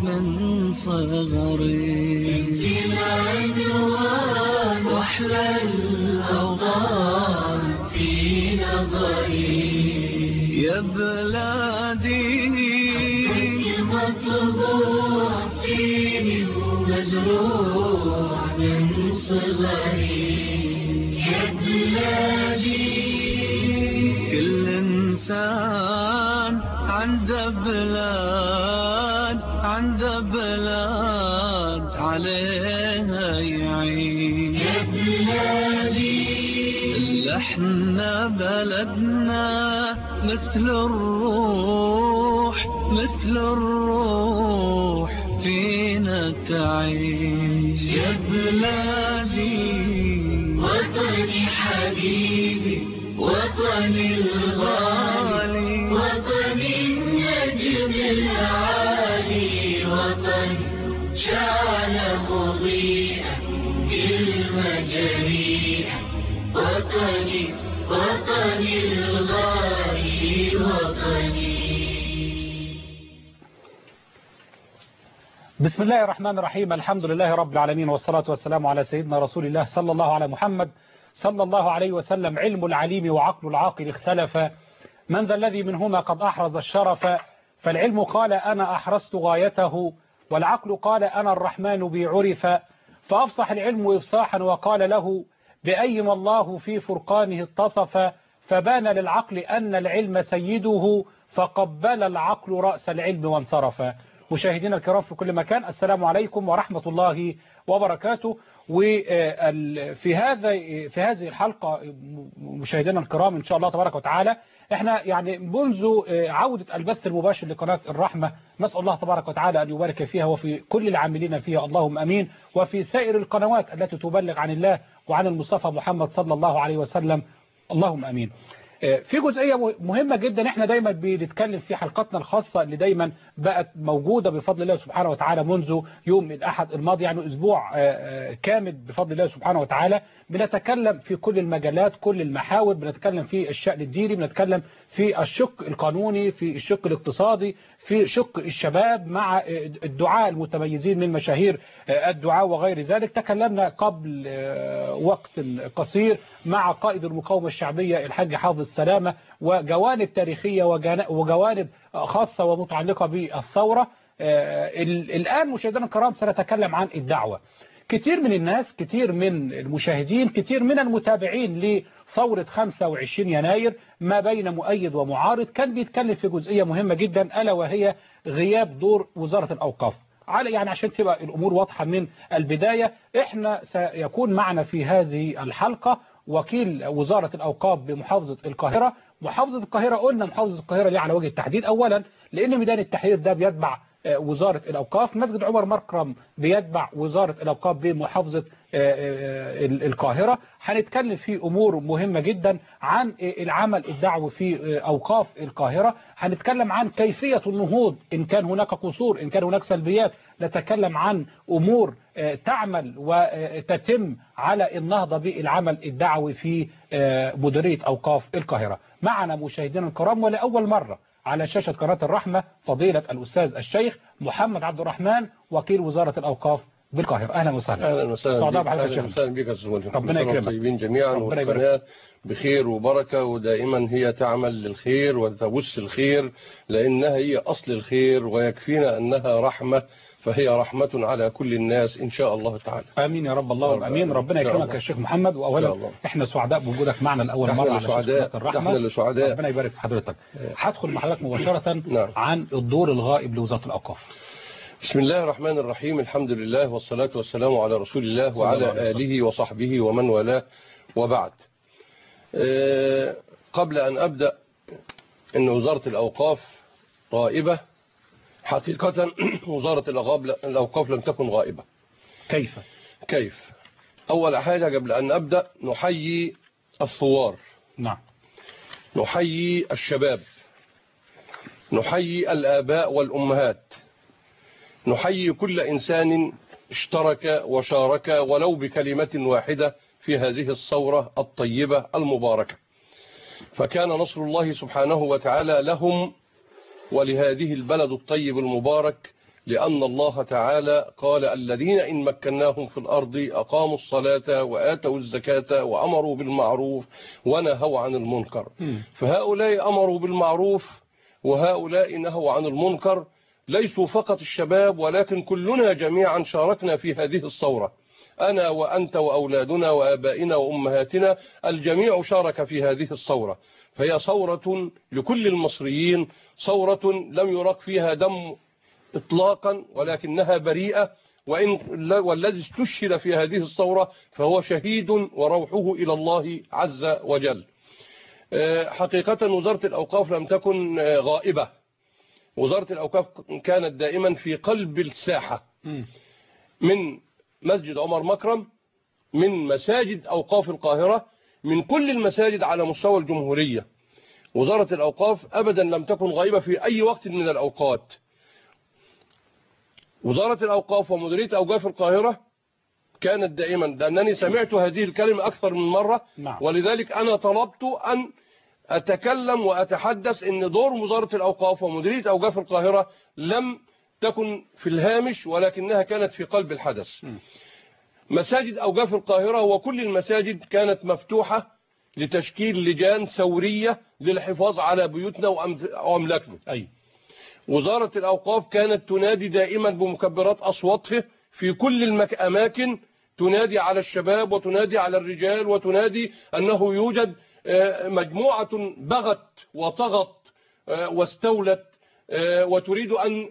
من صغري العنوان واحلى الأوطان في نظري يا بلادي مطبوع فيني ومزروع من صغري يا بلادي كل إنسان عنده بلاد عنده بلاد عليها يعيش يا بلادي احنا بلدنا مثل الروح مثل الروح فينا تعيش يا بلادي وطني حبيبي وطني الغالي وطني النجم العالي وطن شعل مضيئا بالمجاريح وطني وطني الغالي وطني بسم الله الرحمن الرحيم الحمد لله رب العالمين والصلاة والسلام على سيدنا رسول الله صلى الله على محمد صلى الله عليه وسلم علم العليم وعقل العاقل اختلف من ذا الذي منهما قد أحرز الشرف فالعلم قال أنا أحرزت غايته والعقل قال أنا الرحمن بي عرف فأفصح العلم إفصاحا وقال له بأيما الله في فرقانه اتصف فبان للعقل أن العلم سيده فقبل العقل رأس العلم وانصرف مشاهدينا الكرام في كل مكان السلام عليكم ورحمة الله وبركاته وفي هذا في هذه الحلقة مشاهدينا الكرام إن شاء الله تبارك وتعالى احنا يعني منذ عودة البث المباشر لقناة الرحمة نسأل الله تبارك وتعالى أن يبارك فيها وفي كل العاملين فيها اللهم أمين وفي سائر القنوات التي تبلغ عن الله وعن المصطفى محمد صلى الله عليه وسلم اللهم أمين في جزئية مهمة جدا احنا دايما بنتكلم في حلقاتنا الخاصة اللي دايما بقت موجودة بفضل الله سبحانه وتعالى منذ يوم الأحد الماضي يعني أسبوع كامل بفضل الله سبحانه وتعالى بنتكلم في كل المجالات كل المحاور بنتكلم في الشأن الديني بنتكلم في الشق القانوني في الشق الاقتصادي في شق الشباب مع الدعاء المتميزين من مشاهير الدعاء وغير ذلك تكلمنا قبل وقت قصير مع قائد المقاومة الشعبية الحاج حافظ السلامة وجوانب تاريخية وجوانب خاصة ومتعلقة بالثورة الآن مشاهدينا الكرام سنتكلم عن الدعوة كتير من الناس كتير من المشاهدين كتير من المتابعين لثورة 25 يناير ما بين مؤيد ومعارض كان بيتكلم في جزئية مهمة جدا ألا وهي غياب دور وزارة الأوقاف على يعني عشان تبقى الأمور واضحة من البداية احنا سيكون معنا في هذه الحلقة وكيل وزارة الأوقاف بمحافظة القاهرة محافظة القاهرة قلنا محافظة القاهرة ليه على وجه التحديد أولا لأن ميدان التحرير ده بيتبع وزارة الأوقاف مسجد عمر مكرم بيتبع وزارة الأوقاف بمحافظة القاهرة هنتكلم في أمور مهمة جدا عن العمل الدعوي في أوقاف القاهرة هنتكلم عن كيفية النهوض إن كان هناك قصور إن كان هناك سلبيات نتكلم عن أمور تعمل وتتم على النهضة بالعمل الدعوي في مديرية أوقاف القاهرة معنا مشاهدينا الكرام ولأول مرة على شاشة قناة الرحمة فضيلة الأستاذ الشيخ محمد عبد الرحمن وكيل وزارة الأوقاف بالقاهرة أهلا وسهلا اهلا وسهلا سعداء بك بحضرتك يا اهلا شيخ وسهلا بك يا استاذ وليد. ربنا كل سنة يكرمك. طيبين جميعا ربنا يبارك والقناه بخير وبركه ودائما هي تعمل للخير وتبث الخير لانها هي اصل الخير ويكفينا انها رحمه فهي رحمه على كل الناس ان شاء الله تعالى امين يا رب اللهم رب امين ربنا إن شاء يكرمك الله. يا شيخ محمد إن واولا شاء الله. احنا سعداء بوجودك معنا لاول نحن مره على اللي شاشة سعداء. قناة الرحمه نحن اللي سعداء. ربنا يبارك في حضرتك هدخل مع حضرتك مباشره نعم. عن الدور الغائب لوزاره الاوقاف بسم الله الرحمن الرحيم الحمد لله والصلاة والسلام على رسول الله صلى الله عليه وعلى وسلم. آله وصحبه ومن والاه وبعد آه، قبل أن أبدأ أن وزارة الأوقاف غائبة حقيقة وزارة الأغاب- الأوقاف لم تكن غائبة كيف كيف أول حاجة قبل أن أبدأ نحيي الثوار نعم نحيي الشباب نحيي الآباء والأمهات نحيي كل إنسان اشترك وشارك ولو بكلمة واحدة في هذه الثورة الطيبة المباركة فكان نصر الله سبحانه وتعالى لهم ولهذه البلد الطيب المبارك لأن الله تعالى قال الذين إن مكناهم في الأرض أقاموا الصلاة وآتوا الزكاة وأمروا بالمعروف ونهوا عن المنكر فهؤلاء أمروا بالمعروف وهؤلاء نهوا عن المنكر ليسوا فقط الشباب ولكن كلنا جميعا شاركنا في هذه الثورة أنا وأنت وأولادنا وآبائنا وأمهاتنا الجميع شارك في هذه الثورة فهي ثورة لكل المصريين ثورة لم يرق فيها دم إطلاقا ولكنها بريئة وإن والذي استشهد في هذه الثورة فهو شهيد وروحه إلى الله عز وجل حقيقة وزارة الأوقاف لم تكن غائبة وزارة الأوقاف كانت دائما في قلب الساحة من مسجد عمر مكرم من مساجد أوقاف القاهرة من كل المساجد على مستوى الجمهورية وزارة الأوقاف أبدا لم تكن غائبة في أي وقت من الأوقات وزارة الأوقاف ومديرية أوقاف القاهرة كانت دائما لأنني سمعت هذه الكلمة أكثر من مرة نعم. ولذلك أنا طلبت أن أتكلم وأتحدث أن دور وزارة الأوقاف ومديرية أوقاف القاهرة لم تكن في الهامش ولكنها كانت في قلب الحدث مساجد أوقاف القاهرة وكل المساجد كانت مفتوحة لتشكيل لجان ثورية للحفاظ على بيوتنا وأملاكنا أي وزارة الأوقاف كانت تنادي دائما بمكبرات أصواتها في كل الأماكن تنادي على الشباب وتنادي على الرجال وتنادي أنه يوجد مجموعة بغت وطغت واستولت وتريد أن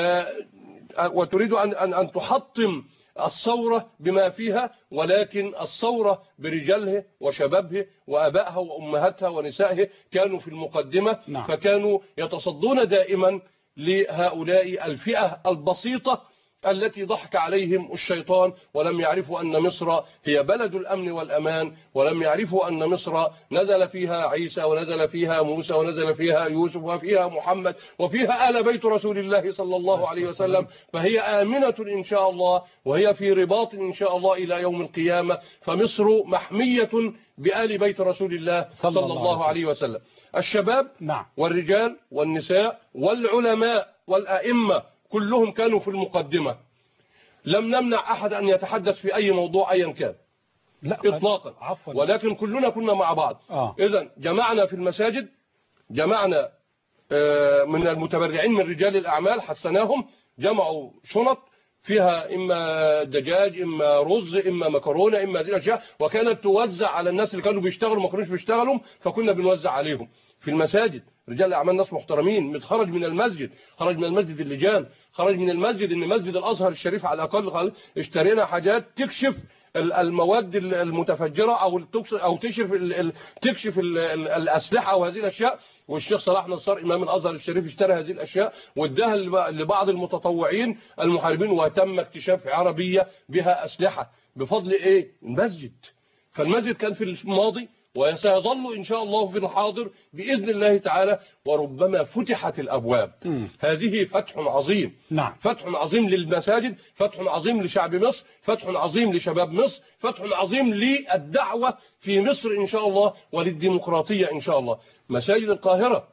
وتريد أن أن أن تحطم الثورة بما فيها ولكن الثورة برجالها وشبابها وأبائها وأمهاتها ونسائها كانوا في المقدمة نعم. فكانوا يتصدون دائما لهؤلاء الفئة البسيطة التي ضحك عليهم الشيطان ولم يعرفوا أن مصر هي بلد الأمن والأمان ولم يعرفوا أن مصر نزل فيها عيسى ونزل فيها موسى ونزل فيها يوسف وفيها محمد وفيها آل بيت رسول الله صلى الله عليه وسلم فهي آمنة إن شاء الله وهي في رباط إن شاء الله إلى يوم القيامة فمصر محمية بآل بيت رسول الله صلى, صلى الله عليه وسلم الشباب نعم والرجال والنساء والعلماء والأئمة كلهم كانوا في المقدمة لم نمنع أحد أن يتحدث في أي موضوع أيا كان لا إطلاقا عفوا ولكن كلنا كنا مع بعض آه. إذا جمعنا في المساجد جمعنا آه، من المتبرعين من رجال الأعمال حسناهم جمعوا شنط فيها إما دجاج إما رز إما مكرونة إما هذه الأشياء وكانت توزع على الناس اللي كانوا بيشتغلوا ما كانوش بيشتغلوا فكنا بنوزع عليهم في المساجد رجال الأعمال ناس محترمين خرج من المسجد خرج من المسجد اللجان خرج من المسجد إن مسجد الأزهر الشريف على الأقل قال اشترينا حاجات تكشف ال- المواد ال- المتفجرة أو التكس- أو تكشف ال- ال- تكشف ال- ال- الأسلحة وهذه الأشياء والشيخ صلاح نصار إمام الأزهر الشريف اشترى هذه الأشياء واداها لب- لبعض المتطوعين المحاربين وتم اكتشاف عربية بها أسلحة بفضل إيه؟ المسجد فالمسجد كان في الماضي وسيظل إن شاء الله في الحاضر بإذن الله تعالى وربما فتحت الأبواب مم. هذه فتح عظيم نعم فتح عظيم للمساجد فتح عظيم لشعب مصر فتح عظيم لشباب مصر فتح عظيم للدعوة في مصر إن شاء الله وللديمقراطية إن شاء الله مساجد القاهرة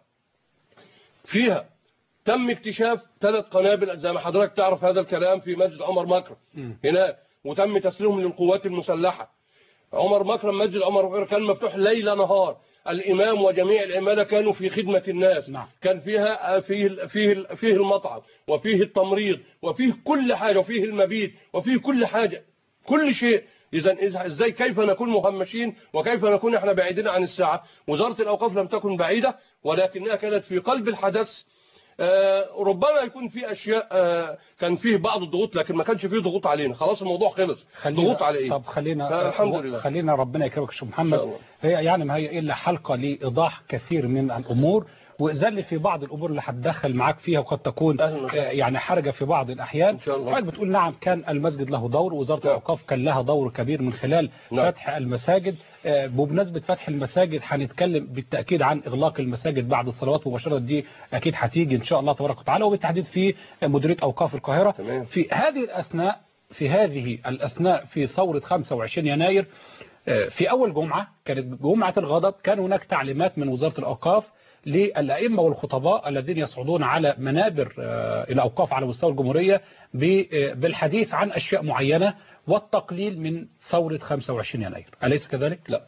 فيها تم اكتشاف ثلاث قنابل زي ما حضرتك تعرف هذا الكلام في مسجد عمر مكرم هناك وتم تسليمهم للقوات المسلحة عمر مكرم مسجد عمر مكرم كان مفتوح ليل نهار الإمام وجميع العمالة كانوا في خدمة الناس نعم. كان فيها فيه فيه فيه المطعم وفيه التمريض وفيه كل حاجة وفيه المبيت وفيه كل حاجة كل شيء إذا إذا- ازاي كيف نكون مهمشين وكيف نكون احنا بعيدين عن الساعة وزارة الأوقاف لم تكن بعيدة ولكنها كانت في قلب الحدث آه، ربما يكون في أشياء آه، كان فيه بعض الضغوط لكن ما كانش فيه ضغوط علينا خلاص الموضوع خلص ضغوط على إيه طب خلينا فالحمد لله. خلينا ربنا يكرمك يا شيخ إن محمد شاء الله. هي يعني ما هي الا حلقه لايضاح كثير من الامور وإذن في بعض الامور اللي هتدخل معاك فيها وقد تكون أهلاً وسهلاً. آه، يعني حرجه في بعض الاحيان إن شاء الله. حضرتك بتقول نعم كان المسجد له دور وزاره نعم. الاوقاف كان لها دور كبير من خلال نعم. فتح المساجد آه، بمناسبه فتح المساجد هنتكلم بالتاكيد عن اغلاق المساجد بعد الصلوات مباشره دي اكيد هتيجي ان شاء الله تبارك وتعالى وبالتحديد في مديريه اوقاف القاهره تمام. في هذه الأثناء في هذه الأثناء في ثورة 25 يناير آه، في أول جمعة كانت جمعة الغضب كان هناك تعليمات من وزارة الأوقاف للأئمة والخطباء الذين يصعدون على منابر آه، الأوقاف على مستوى الجمهورية ب- آه، بالحديث عن أشياء معينة والتقليل من ثورة 25 يناير أليس كذلك؟ لا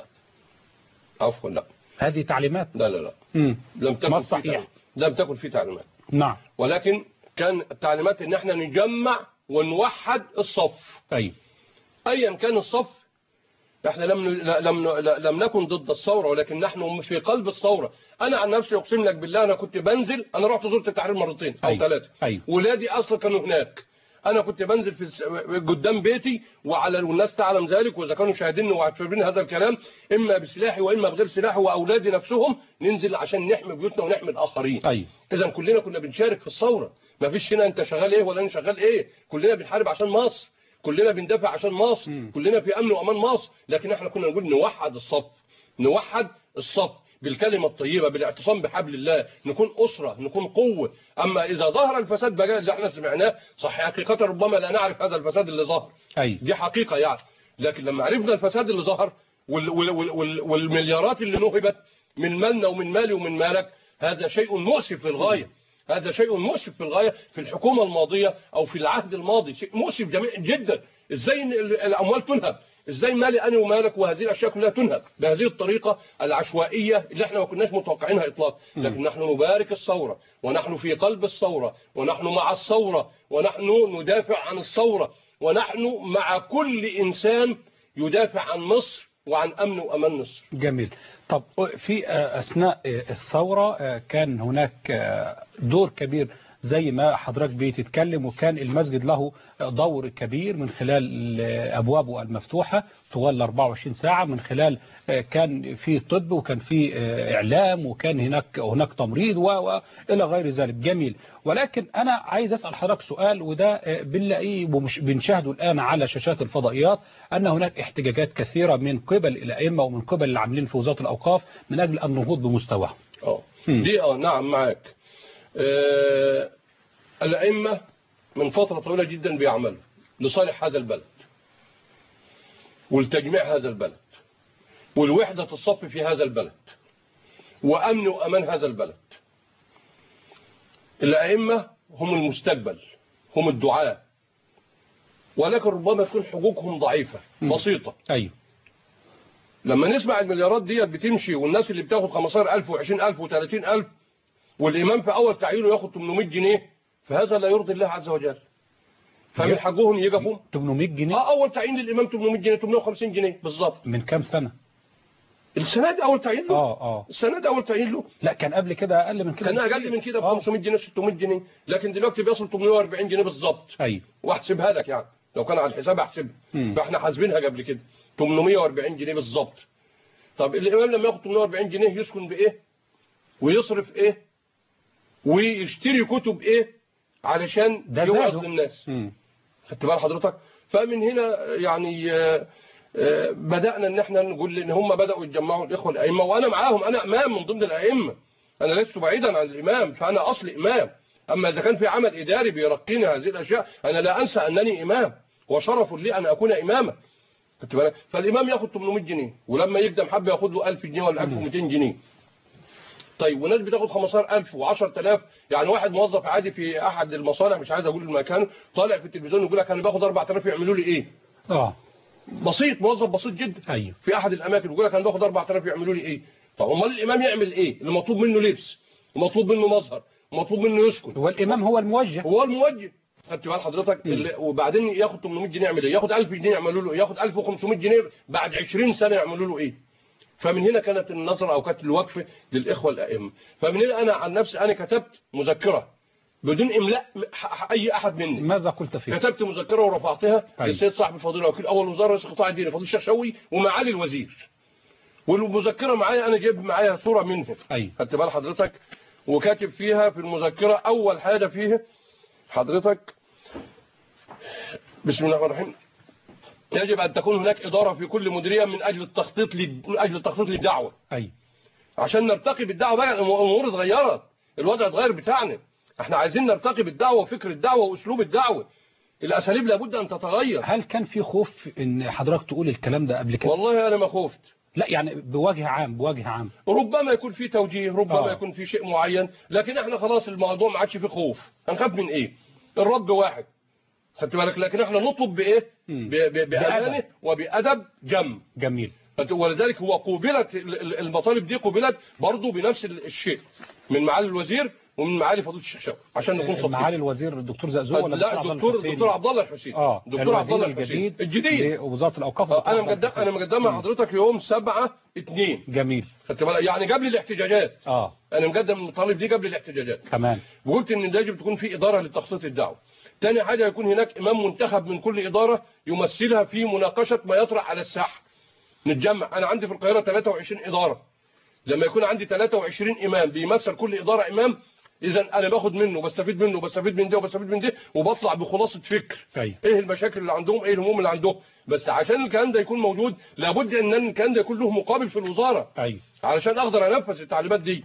عفوا لا هذه تعليمات لا لا لا مم. لم تكن ما في الصحيح؟ تعليمات. لم تكن في تعليمات نعم ولكن كان التعليمات ان احنا نجمع ونوحد الصف أي ايا كان الصف احنا لم لم لم نكن ضد الثوره ولكن نحن في قلب الثوره انا عن نفسي اقسم لك بالله انا كنت بنزل انا رحت زرت التحرير مرتين او أيوة. ثلاثه أيوة. ولادي اصلا كانوا هناك انا كنت بنزل في الس- قدام بيتي وعلى والناس تعلم ذلك واذا كانوا شاهدين وعارفين هذا الكلام اما بسلاحي واما بغير سلاحي واولادي نفسهم ننزل عشان نحمي بيوتنا ونحمي الاخرين أي اذا كلنا كنا بنشارك في الثوره ما فيش هنا انت شغال ايه ولا انا شغال ايه كلنا بنحارب عشان مصر كلنا بندافع عشان مصر مم. كلنا في امن وامان مصر لكن احنا كنا نقول نوحد الصف نوحد الصف بالكلمة الطيبة بالاعتصام بحبل الله نكون أسرة نكون قوة أما إذا ظهر الفساد بقى اللي احنا سمعناه صح حقيقة ربما لا نعرف هذا الفساد اللي ظهر أي دي حقيقة يعني لكن لما عرفنا الفساد اللي ظهر وال وال وال وال والمليارات اللي نهبت من مالنا ومن مالي ومن مالك هذا شيء مؤسف للغاية هذا شيء مؤسف للغاية في الحكومة الماضية أو في العهد الماضي شيء مؤسف جميع جدا إزاي إن ال- الأموال تنهب إزاي مالي أنا ومالك وهذه الأشياء كلها تنهب بهذه الطريقة العشوائية اللي احنا ما كناش متوقعينها إطلاقا لكن نحن نبارك الثورة ونحن في قلب الثورة ونحن مع الثورة ونحن ندافع عن الثورة ونحن مع كل إنسان يدافع عن مصر وعن أمن وأمان مصر جميل طب في آه، أثناء آه، الثورة آه، كان هناك آه، دور كبير زي ما حضرتك بتتكلم وكان المسجد له دور كبير من خلال آه، أبوابه المفتوحة طوال 24 ساعة من خلال آه، كان في طب وكان في آه، إعلام وكان هناك هناك تمريض و- وإلى غير ذلك جميل ولكن أنا عايز أسأل حضرتك سؤال وده آه، بنلاقيه ومش- بنشاهده الآن على شاشات الفضائيات أن هناك احتجاجات كثيرة من قبل الأئمة ومن قبل العاملين في وزارة الأوقاف من أجل النهوض بمستواهم اه مم. دي اه نعم معاك آه الأئمة من فترة طويلة جدا بيعملوا لصالح هذا البلد ولتجميع هذا البلد والوحدة الصف في هذا البلد وأمن وأمان هذا البلد الأئمة هم المستقبل هم الدعاء ولكن ربما تكون حقوقهم ضعيفة مم. بسيطة أيوه لما نسمع المليارات ديت بتمشي والناس اللي بتاخد 15000 و20000 و30000 والإمام في أول تعيينه ياخد 800 جنيه فهذا لا يرضي الله عز وجل فمن حقهم يقفوا 800 جنيه اه أول تعيين للإمام 800 جنيه 850 جنيه بالظبط من كام سنة السنة دي أول تعيين له اه اه السنة دي أول تعيين له لا كان قبل كده أقل من كده كان بكتير. أقل من كده ب آه. 500 جنيه 600 جنيه لكن دلوقتي بيصل 840 جنيه بالظبط أيوه واحسبها لك يعني لو كان على الحساب احسبها مم. فاحنا حاسبينها قبل كده 840 جنيه بالظبط طب الامام لما ياخد 840 جنيه يسكن بايه ويصرف ايه ويشتري كتب ايه علشان ده يوعظ زاده. للناس مم. خدت بال حضرتك فمن هنا يعني آه، آه، بدأنا ان احنا نقول ان هم بدأوا يتجمعوا الاخوه الائمه وانا معاهم انا امام من ضمن الائمه انا لست بعيدا عن الامام فانا اصل امام اما اذا كان في عمل اداري بيرقيني هذه الاشياء انا لا انسى انني امام وشرف لي ان اكون اماما خدت بالك فالامام ياخد 800 جنيه ولما يقدم حب ياخد له 1000 جنيه ولا 1200 جنيه طيب وناس بتاخد 15000 و10000 يعني واحد موظف عادي في احد المصالح مش عايز اقول المكان طالع في التلفزيون يقول لك انا باخد 4000 يعملوا لي ايه اه بسيط موظف بسيط جدا أيوه في احد الاماكن يقول لك انا باخد 4000 يعملوا لي ايه طب امال الامام يعمل ايه اللي مطلوب منه لبس ومطلوب منه مظهر ومطلوب منه يسكن والإمام هو الموجه هو الموجه خدت بال حضرتك اللي وبعدين ياخد 800 جنيه يعمل ايه ياخد 1000 جنيه يعملوا له ياخد 1500 جنيه بعد 20 سنه يعملوا له ايه فمن هنا كانت النظره او كانت الوقفه للاخوه الائمه فمن هنا انا عن نفسي انا كتبت مذكره بدون املاء ح- ح- اي احد مني ماذا قلت فيه كتبت مذكره ورفعتها أيوة. للسيد صاحب الفضيله وكيل اول وزاره رئيس القطاع الديني فضيل الشيخ شوقي ومعالي الوزير والمذكره معايا انا جايب معايا صوره منهم أيوه خدت بال حضرتك وكاتب فيها في المذكره اول حاجه فيها حضرتك بسم الله الرحمن الرحيم يجب ان تكون هناك اداره في كل مديريه من اجل التخطيط لل- من اجل التخطيط للدعوه أيوه عشان نرتقي بالدعوه بقى الامور اتغيرت الوضع اتغير بتاعنا احنا عايزين نرتقي بالدعوه وفكر الدعوه واسلوب الدعوه الاساليب لابد ان تتغير هل كان في خوف ان حضرتك تقول الكلام ده قبل كده والله انا ما خفت لا يعني بوجه عام بوجه عام ربما يكون في توجيه ربما آه. يكون في شيء معين لكن احنا خلاص الموضوع ما عادش فيه خوف هنخاف من ايه الرب واحد خدت بالك لكن احنا نطلب بايه مم. ب- ب- بأمانه وبأدب جم جميل ولذلك هو قوبلت ال- ال- المطالب دي قوبلت برضه بنفس الشيء من معالي الوزير ومن معالي فضيله الشيخ شوقي عشان نكون صادقين معالي الوزير الدكتور زقزوق ولا لا عبد الله الدكتور الحسيني؟ الدكتور عبد الله الحسين اه دكتور عبد الله الوزير الحسين الجديد الجديد لوزاره الاوقاف آه، الدكتور انا عبد الله مقدم الحسيني. انا مقدمها مم. حضرتك يوم 7 2 جميل خدت بالك يعني قبل الاحتجاجات اه انا مقدم المطالب دي قبل الاحتجاجات تمام وقلت ان يجب تكون في اداره لتخطيط الدعوه تاني حاجه يكون هناك امام منتخب من كل اداره يمثلها في مناقشه ما يطرح على الساحه نتجمع انا عندي في القاهره 23 اداره لما يكون عندي 23 امام بيمثل كل اداره امام اذا انا باخد منه بستفيد منه بستفيد من ده وبستفيد من ده وبطلع بخلاصه فكر ايوه ايه المشاكل اللي عندهم ايه الهموم اللي عندهم بس عشان الكلام ده يكون موجود لابد ان الكلام ده يكون له مقابل في الوزاره ايوه علشان اقدر انفذ التعليمات دي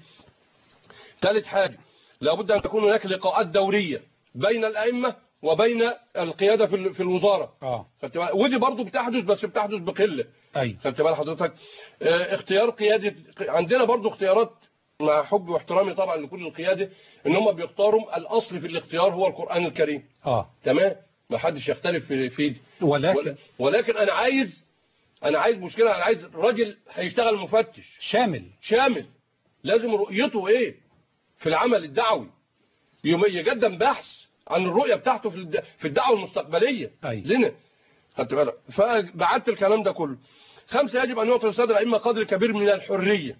ثالث حاجه لابد ان تكون هناك لقاءات دوريه بين الائمه وبين القياده في ال- في الوزاره اه خدت بالك؟ ودي برضو بتحدث بس بتحدث بقله ايوه خدت بال حضرتك آه، اختيار قياده عندنا برضو اختيارات مع حبي واحترامي طبعا لكل القياده ان هم بيختاروا الاصل في الاختيار هو القران الكريم اه تمام ما حدش يختلف في في دي ولكن ولا- ولكن انا عايز انا عايز مشكله انا عايز راجل هيشتغل مفتش شامل شامل لازم رؤيته ايه في العمل الدعوي يوم يقدم بحث عن الرؤية بتاعته في الد- في الدعوة المستقبلية أي. لنا خدت بالك فبعدت الكلام ده كله خمسة يجب أن يعطي السادة الأئمة قدر كبير من الحرية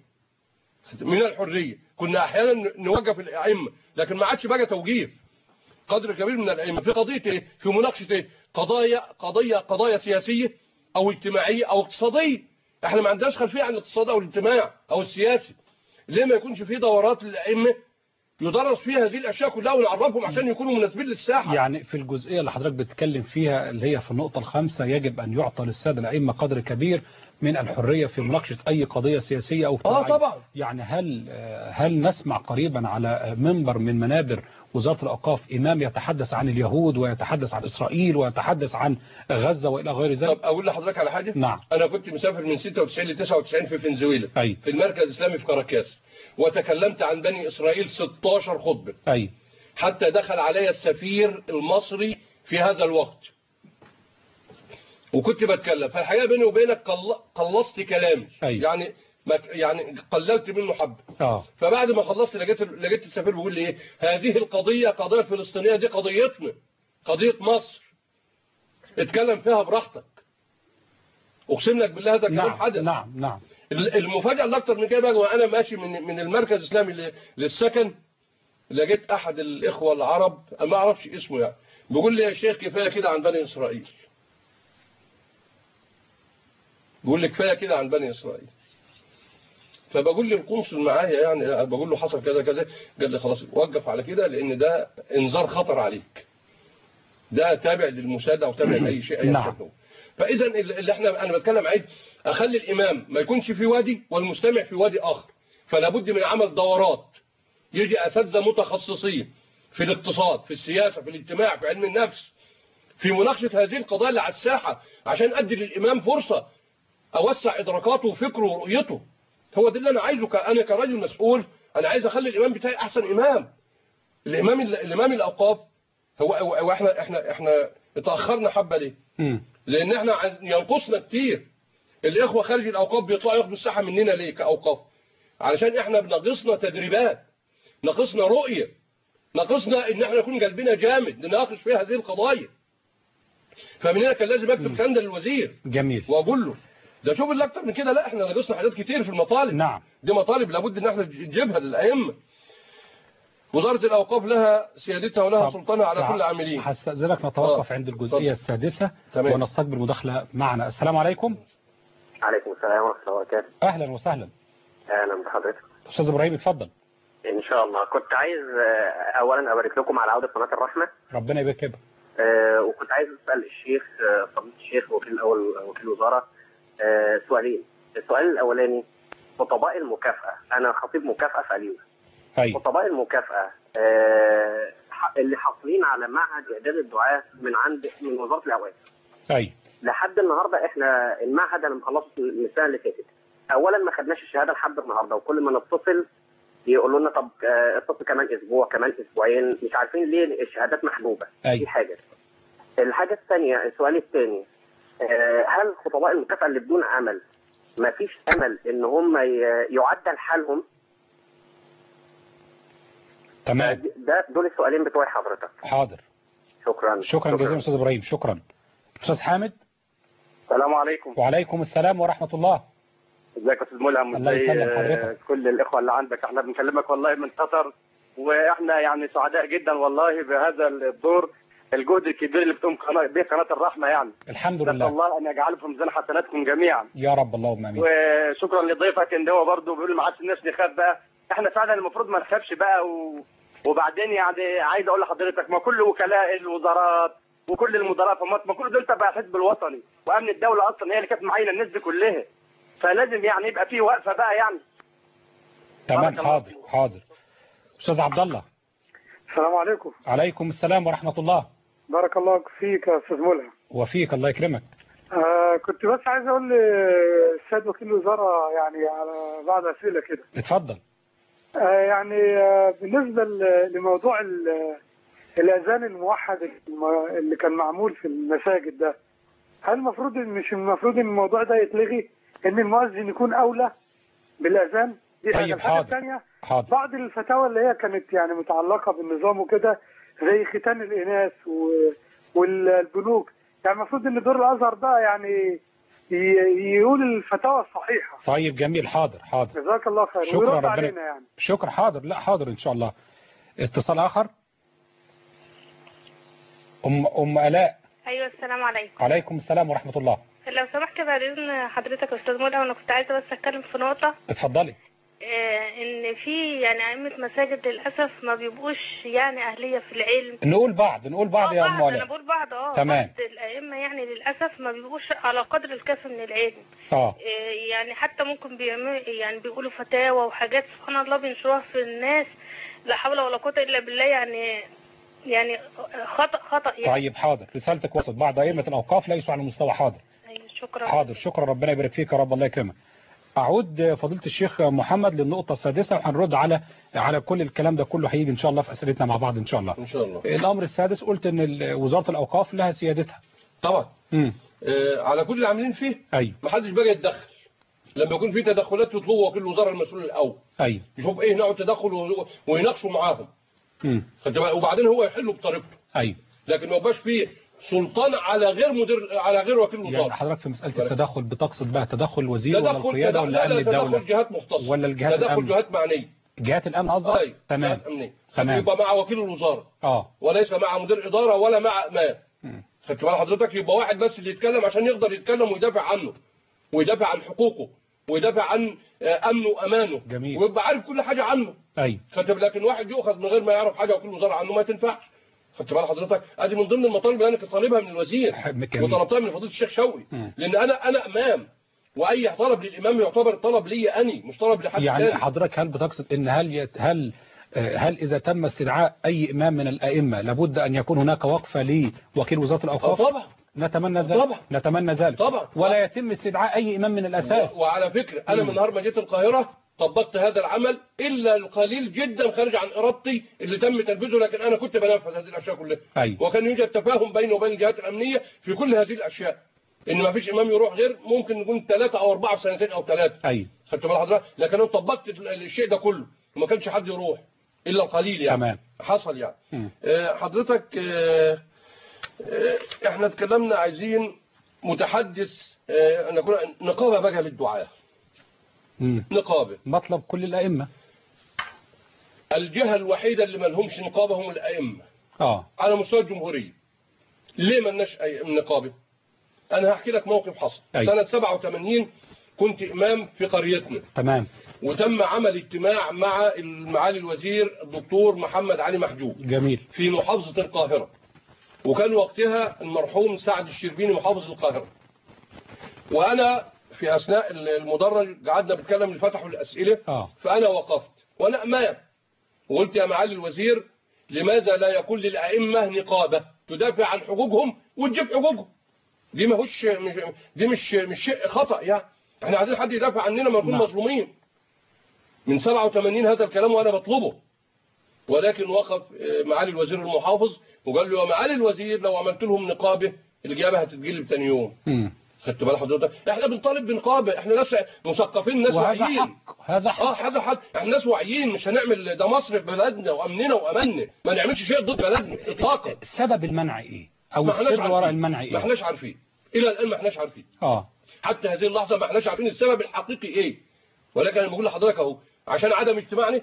من الحرية كنا أحيانا نوقف الأئمة لكن ما عادش بقى توجيه قدر كبير من الأئمة في قضية إيه؟ في مناقشة إيه؟ قضايا قضية قضايا سياسية أو اجتماعية أو اقتصادية احنا ما عندناش خلفية عن الاقتصاد أو الاجتماع أو السياسي ليه ما يكونش في دورات للأئمة يدرس فيها هذه الأشياء كلها ونعرفهم عشان يكونوا مناسبين للساحة يعني في الجزئية اللي حضرتك بتتكلم فيها اللي هي في النقطة الخامسة يجب أن يعطى للسادة الأئمة قدر كبير من الحرية في مناقشة أي قضية سياسية أو آه اجتماعية. طبعا. يعني هل هل نسمع قريبا على منبر من منابر وزارة الأوقاف إمام يتحدث عن اليهود ويتحدث عن إسرائيل ويتحدث عن غزة وإلى غير ذلك طب أقول لحضرتك على حاجة نعم أنا كنت مسافر من 96 ل 99 في فنزويلا أي في المركز الإسلامي في كاراكاس وتكلمت عن بني إسرائيل 16 خطبة أي حتى دخل علي السفير المصري في هذا الوقت وكنت بتكلم فالحقيقة بيني وبينك قل- قلصت كلامي أي. يعني ما يعني قللت منه حبة آه فبعد ما خلصت لقيت لقيت السفير بيقول لي ايه هذه القضية قضية فلسطينية دي قضيتنا قضية مصر اتكلم فيها براحتك اقسم لك بالله هذا الكلام نعم حدث نعم نعم المفاجأة اللي اكتر من كده بقى وانا ماشي من من المركز الاسلامي ل- للسكن لقيت احد الاخوة العرب أنا ما اعرفش اسمه يعني بيقول لي يا شيخ كفاية كده عن بني اسرائيل بيقول لي كفاية كده عن بني اسرائيل فبقول لي القنصل معايا يعني بقول له حصل كذا كذا قال لي خلاص وقف على كده لان ده انذار خطر عليك ده تابع للمساعدة او تابع لاي شيء اي نعم. شيء هو. فاذا اللي احنا انا بتكلم عايز اخلي الامام ما يكونش في وادي والمستمع في وادي اخر فلا بد من عمل دورات يجي اساتذه متخصصين في الاقتصاد في السياسه في الاجتماع في علم النفس في مناقشه هذه القضايا اللي على الساحه عشان ادي للامام فرصه اوسع ادراكاته وفكره ورؤيته هو ده اللي انا عايزه ك- انا كراجل مسؤول انا عايز اخلي الامام بتاعي احسن امام الامام الامام الاوقاف هو هو هو احنا احنا احنا اتاخرنا حبه ليه مم. لان احنا عن- ينقصنا كتير الاخوه خارج الاوقاف بيطلعوا ياخدوا الساحه مننا ليه كاوقاف علشان احنا بناقصنا تدريبات ناقصنا رؤيه ناقصنا ان احنا نكون قلبنا جامد نناقش فيها هذه القضايا فمن هنا كان لازم اكتب الكلام ده للوزير جميل واقول له ده شوف اللي اكتر من كده لا احنا ناقصنا حاجات كتير في المطالب نعم دي مطالب لابد ان احنا نجيبها للائمه وزاره الاوقاف لها سيادتها ولها طب، سلطانها على تع- كل عاملين هستأذنك نتوقف آه. عند الجزئية السادسة تمام. ونستقبل مداخلة معنا السلام عليكم عليكم السلام ورحمة الله وبركاته أهلا وسهلا أهلا بحضرتك أستاذ إبراهيم اتفضل إن شاء الله كنت عايز آه، أولا أبارك لكم على عودة قناة الرحمة ربنا يبارك فيك. آه، وكنت عايز أسأل الشيخ آه، فضيلة الشيخ وكيل الأول وكيل الوزارة آه، سؤالين السؤال الأولاني خطباء المكافأة أنا خطيب مكافأة في أليوس أيوة خطباء المكافأة آه، ح- اللي حاصلين على معهد إعداد الدعاة من عند من وزارة الأوقاف أيوة لحد النهارده احنا المعهد انا مخلصه من السنه اللي فاتت اولا ما خدناش الشهاده لحد النهارده وكل ما نتصل يقولوا لنا طب آه، اتصل كمان اسبوع كمان اسبوعين مش عارفين ليه الشهادات محجوبه أيوة. دي حاجه الحاجه الثانيه السؤال الثاني هل خطباء المكافاه اللي بدون عمل ما فيش امل ان هم ي- يعدل حالهم تمام ده دول السؤالين بتوعي حضرتك حاضر شكرا شكرا جزيلا استاذ ابراهيم شكرا استاذ حامد السلام عليكم وعليكم السلام ورحمه الله ازيك يا استاذ ملهم الله وازاي، يسلم آه، حضرتك. كل الاخوه اللي عندك احنا بنكلمك والله من قطر واحنا يعني سعداء جدا والله بهذا الدور الجهد الكبير اللي بتقوم قناه به قناه الرحمه يعني الحمد نسال لله الله ان يجعله في ميزان حسناتكم جميعا يا رب اللهم امين وشكرا لضيفك ان هو برضه بيقول ما عادش الناس نخاف بقى احنا فعلا المفروض ما نخافش بقى و... وبعدين يعني عايز اقول لحضرتك ما كل وكلاء الوزارات وكل المدراء في مصر ما كل دول تبع الحزب الوطني وامن الدوله اصلا هي اللي كانت معينه الناس دي كلها فلازم يعني يبقى في وقفه بقى يعني تمام بارك الله حاضر فيك. حاضر استاذ عبد الله السلام عليكم عليكم السلام ورحمه الله بارك الله فيك يا استاذ ملهم وفيك الله يكرمك آه كنت بس عايز اقول للسيد وكيل الوزاره يعني على بعض اسئله كده اتفضل آه يعني آه بالنسبه ل- لموضوع ال- الاذان الموحد الم- اللي كان معمول في المساجد ده هل المفروض إن- مش المفروض ان الموضوع ده يتلغي ان المؤذن يكون اولى بالاذان دي حاجه طيب، الحاجه حاضر. الثانيه حاضر بعض الفتاوى اللي هي كانت يعني متعلقة بالنظام وكده زي ختان الإناث و- والبنوك يعني المفروض إن دور الأزهر بقى يعني ي- يقول الفتاوى الصحيحة طيب جميل حاضر حاضر جزاك الله خير شكرا ويرد ربنا- علينا يعني شكرا حاضر لا حاضر ان شاء الله اتصال اخر ام ام الاء ايوه السلام عليكم عليكم السلام ورحمه الله لو سمحت بعد اذن حضرتك يا استاذ مولى انا كنت عايزه بس اتكلم في نقطه اتفضلي آه، ان في يعني ائمه مساجد للاسف ما بيبقوش يعني اهليه في العلم نقول بعض نقول بعض آه، يا ام بعض انا الاء بقول بعض اه تمام. بعض الائمه يعني للاسف ما بيبقوش على قدر الكافي من العلم اه آه، يعني حتى ممكن بيعملوا يعني بيقولوا فتاوى وحاجات سبحان الله بينشروها في الناس لا حول ولا قوه الا بالله يعني يعني خطا خطا يعني طيب حاضر رسالتك وصلت بعض ائمه الاوقاف ليسوا على المستوى حاضر أيوة، شكرا حاضر شكرا ربنا يبارك فيك يا رب الله يكرمك اعود فضيله الشيخ محمد للنقطه السادسه وهنرد على على كل الكلام ده كله هيجي ان شاء الله في اسئلتنا مع بعض ان شاء الله ان شاء الله الامر السادس قلت ان ال- وزاره الاوقاف لها سيادتها طبعا امم آه، على كل اللي عاملين فيه ايوه ما حدش بقى يتدخل لما يكون في تدخلات يطلبوا وكيل الوزاره المسؤول الاول ايوه يشوف ايه نوع التدخل و- ويناقشوا معاهم امم خدت بالك؟ وبعدين هو يحله بطريقته ايوه لكن ما يبقاش فيه سلطان على غير مدير على غير وكيل يعني الوزاره حضرتك في مساله التدخل بتقصد بقى تدخل الوزير ولا تدخل القياده تدخل ولا لا امن لا تدخل الدوله جهات مختصه ولا الجهات تدخل الأمن؟ جهات معنيه جهات الامن قصدك اي تمام جهات امنيه تمام. يبقى مع وكيل الوزاره اه وليس مع مدير اداره ولا مع ما مم. خدت بال حضرتك يبقى واحد بس اللي يتكلم عشان يقدر يتكلم ويدافع عنه ويدافع عن حقوقه ويدافع عن آه، امنه وامانه جميل. ويبقى عارف كل حاجه عنه ايوه خدت بالك لكن واحد يؤخذ من غير ما يعرف حاجه وكيل الوزاره عنه ما تنفعش خدت بال حضرتك ادي من ضمن المطالب اللي انا كنت طالبها من الوزير حب- جميل. وطلبتها من فضيله الشيخ شوقي مم. لان انا انا امام واي طلب للامام يعتبر طلب لي اني مش طلب لحد يعني تاني حضرتك هل بتقصد ان هل يت هل آه، هل اذا تم استدعاء اي امام من الائمه لابد ان يكون هناك وقفه لوكيل وزاره آه الاوقاف طبعا نتمنى ذلك طبعا. نتمنى ذلك طبعا. ولا يتم استدعاء اي امام من الاساس و- وعلى فكرة أنا مم. من نهار ما جيت القاهرة طبقت هذا العمل إلا القليل جدا خارج عن إرادتي اللي تم تنفيذه لكن أنا كنت بنفذ هذه الأشياء كلها أيوة. وكان يوجد تفاهم بيني وبين الجهات الأمنية في كل هذه الأشياء إن ما فيش إمام يروح غير ممكن نكون ثلاثة أو أربعة في سنتين أو ثلاثة ايوه خدت بال حضرتك لكن أنا طبقت ال- الشيء ده كله وما كانش حد يروح إلا القليل يعني تمام. حصل يعني مم. آه، حضرتك آه، آه، احنا اتكلمنا عايزين متحدث آه، نكون نقابة بقى للدعاء مم. نقابة مطلب كل الائمه الجهة الوحيدة اللي ما لهمش نقابة هم الأئمة اه على مستوى الجمهورية ليه ما لناش أي- نقابة أنا هحكي لك موقف حصل أي. سنة 87 كنت إمام في قريتنا تمام وتم عمل اجتماع مع معالي الوزير الدكتور محمد علي محجوب جميل في محافظة القاهرة وكان وقتها المرحوم سعد الشربيني محافظ القاهرة وأنا في أثناء المدرج قعدنا بنتكلم اللي فتحوا الأسئلة اه فأنا وقفت وأنا أمام وقلت يا معالي الوزير لماذا لا يكون للأئمة نقابة تدافع عن حقوقهم وتجيب حقوقهم دي ما هوش مش دي مش مش شيء خطأ يعني احنا عايزين حد يدافع عننا ما نكون نعم. مظلومين من 87 هذا الكلام وانا بطلبه ولكن وقف آه، معالي الوزير المحافظ وقال له يا معالي الوزير لو عملت لهم نقابه الجامعه هتتجلب تاني يوم مم. خدت بال حضرتك احنا بنطالب بنقابه احنا ناس مثقفين ناس وهذا واعيين حق هذا اه حق هذا حق احنا ناس واعيين مش هنعمل ده مصر في بلدنا وامننا وامننا ما نعملش شيء ضد بلدنا اطلاقا سبب المنع ايه او ما احناش السر وراء عارفين. المنع ما ايه احناش عارفين الى الان ما احناش عارفين اه حتى هذه اللحظه ما احناش عارفين السبب الحقيقي ايه ولكن انا بقول لحضرتك اهو عشان عدم اجتماعنا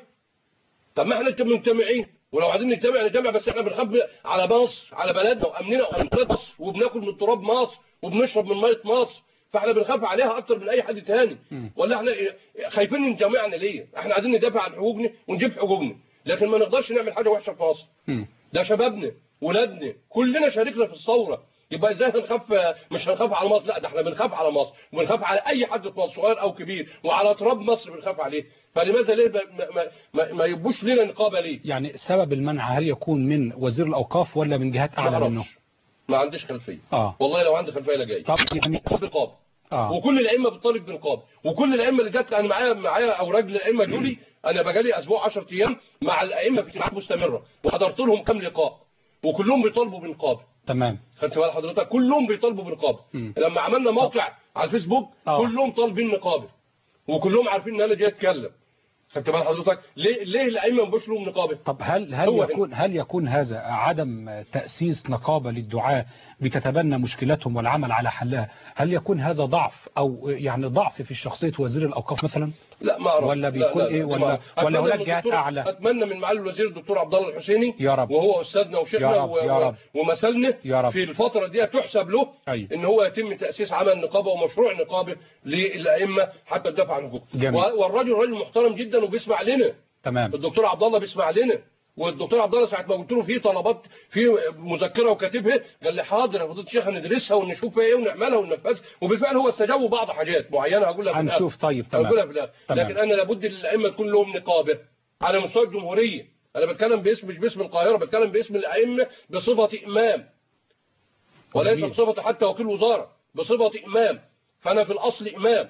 طب ما احنا مجتمعين ولو عايزين نجتمع نجتمع بس احنا بنخاف على مصر على بلدنا وامننا وامن مصر وبناكل من تراب مصر وبنشرب من ميه مصر فاحنا بنخاف عليها اكتر من اي حد تاني مم. ولا احنا خايفين من جميعنا ليه احنا عايزين ندافع عن حقوقنا ونجيب حقوقنا لكن ما نقدرش نعمل حاجه وحشه في مصر مم. ده شبابنا ولادنا كلنا شاركنا في الثوره يبقى ازاي هنخاف مش هنخاف على مصر لا ده احنا بنخاف على مصر وبنخاف على اي حد في مصر صغير او كبير وعلى تراب مصر بنخاف عليه فلماذا ليه ما, ما, ما, ما يبوش لنا نقابه ليه يعني سبب المنع هل يكون من وزير الاوقاف ولا من جهات ما اعلى منه اعرفش ما عنديش خلفيه اه والله لو عندي خلفيه لا جاي طب يعني نقابه اه وكل الائمه بتطالب بنقابه وكل الائمه اللي جت انا معايا معايا اوراق الائمه دولي انا بقالي اسبوع 10 ايام مع الائمه في اجتماعات مستمره وحضرت لهم كام لقاء وكلهم بيطالبوا بنقابه تمام خدت بال حضرتك كلهم بيطالبوا بنقابه مم. لما عملنا موقع على الفيسبوك آه. كلهم طالبين نقابه وكلهم عارفين ان انا جاي اتكلم خدت بال حضرتك ليه ليه الائمه ما بيبقوش لهم نقابه طب هل هل هو يكون هل يكون هذا عدم تأسيس نقابة للدعاة بتتبنى مشكلاتهم والعمل على حلها هل يكون هذا ضعف او يعني ضعف في شخصية وزير الاوقاف مثلا لا ما اعرف ولا لا، بيكون لا، لا، إيه؟ ما ولا- أعرف. ولا أتمنى هناك من جهات الدكتور- أعلى؟ اتمنى من معالي الوزير الدكتور عبد الله الحسيني يا رب. وهو استاذنا وشيخنا يا رب، و- يا رب. ومثلنا يا رب. في الفتره دي تحسب له أيوة. ان هو يتم تاسيس عمل نقابه ومشروع نقابه للائمه حتى تدافع عن حقوقهم جميل. و- والراجل راجل محترم جدا وبيسمع لنا تمام الدكتور عبد الله بيسمع لنا والدكتور عبد الله ساعه ما قلت له في طلبات في مذكره وكاتبها قال لي حاضر يا فضيله الشيخ هندرسها ونشوف فيها ايه ونعملها وننفذها وبالفعل هو استجاب بعض حاجات معينه هقول لها في الآخر. هنشوف طيب تمام هقولها في الاخر تمام. لكن انا لابد للائمه يكون لهم نقابه على مستوى الجمهوريه انا بتكلم باسم مش باسم القاهره بتكلم باسم الائمه بصفه امام وليس جميل. بصفه حتى وكيل وزاره بصفه امام فانا في الاصل امام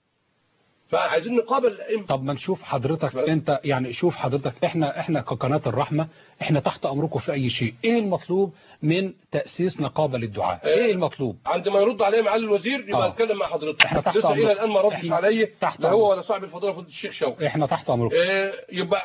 فعايزين نقابه الائمه طب ما نشوف حضرتك بس. انت يعني شوف حضرتك احنا احنا كقناة الرحمة احنا تحت امركم في اي شيء ايه المطلوب من تأسيس نقابة للدعاة ايه المطلوب عندما يرد عليا معالي الوزير يبقى آه. اتكلم مع حضرتك إحنا تحت لسه أمرك. الى الان ما ردش إحنا عليا تحت لا أمرك. هو ولا صاحب الفضيله فضيله الشيخ شوقي احنا تحت امركم آه، يبقى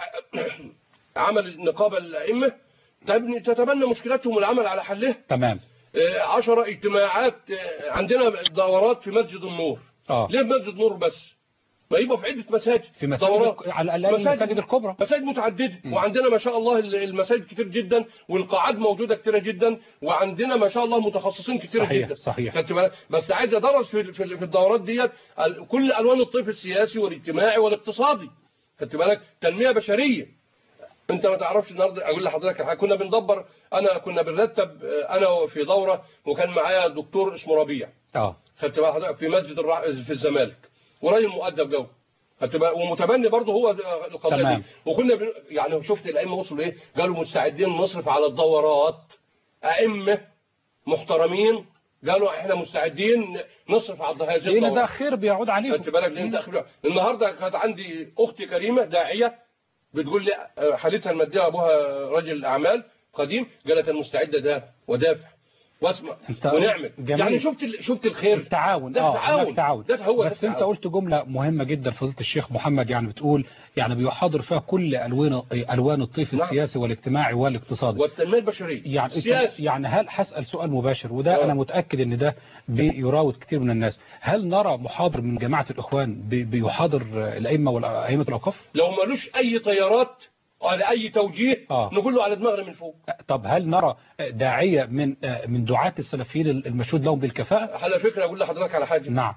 عمل نقابه للائمه تبني- تتبنى مشكلاتهم والعمل على حلها تمام آه، عشرة اجتماعات آه، عندنا دورات في مسجد النور اه ليه في مسجد النور بس ما يبقى في عدة مساجد في مساجد دورات. الك- على الاقل المساجد الكبرى مساجد متعددة مم. وعندنا ما شاء الله ال- المساجد كتير جدا والقاعات موجودة كتيرة جدا وعندنا ما شاء الله متخصصين كتير صحيح، جدا صحيح. خدت بالك؟ بس عايز ادرس في في في الدورات ديت ال- كل الوان الطيف السياسي والاجتماعي والاقتصادي خدت بالك تنمية بشرية انت ما تعرفش النهارده اقول لحضرتك الحاجة. كنا بندبر انا كنا بنرتب آه، انا في دورة وكان معايا دكتور اسمه ربيع اه خدت بقى حضرتك في مسجد الرع... في الزمالك وراجل مؤدب جو خدت بقى ومتبني برضه هو القضيه تمام. دي وكنا بن... يعني شفت الائمه وصلوا ايه قالوا مستعدين نصرف على الدورات ائمه محترمين قالوا احنا مستعدين نصرف على هذه لان ده الدورات خير بيعود عليكم خدت بالك لان ده خبرة. النهارده كانت عندي اختي كريمه داعيه بتقول لي آه، حالتها الماديه ابوها راجل اعمال قديم قالت انا مستعده دافع ودافع واسمع انت ونعمل جميل. يعني شفت ال... شفت الخير التعاون ده اه التعاون. هناك تعاون ده هو ده بس انت التعاون. قلت جملة مهمة جدا فضيلة الشيخ محمد يعني بتقول يعني بيحاضر فيها كل الوان الوان الطيف نعم. السياسي والاجتماعي والاقتصادي والتنميه البشريه يعني انت- السياسي يعني هل هسأل سؤال مباشر وده آه. انا متأكد ان ده بيراود كتير من الناس هل نرى محاضر من جماعة الاخوان بي- بيحاضر الائمة والائمة الاوقاف لو مالوش اي طيارات ولا اي توجيه آه. نقول له على دماغنا من فوق طب هل نرى داعية من من دعاة السلفيين المشهود لهم بالكفاءة على فكره اقول لحضرتك على حاجه نعم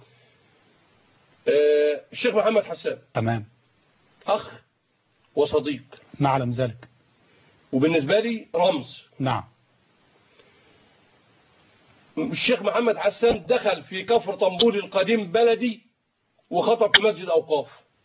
آه الشيخ محمد حسان تمام اخ وصديق نعلم ذلك وبالنسبه لي رمز نعم الشيخ محمد حسان دخل في كفر طنبول القديم بلدي وخطب في مسجد اوقاف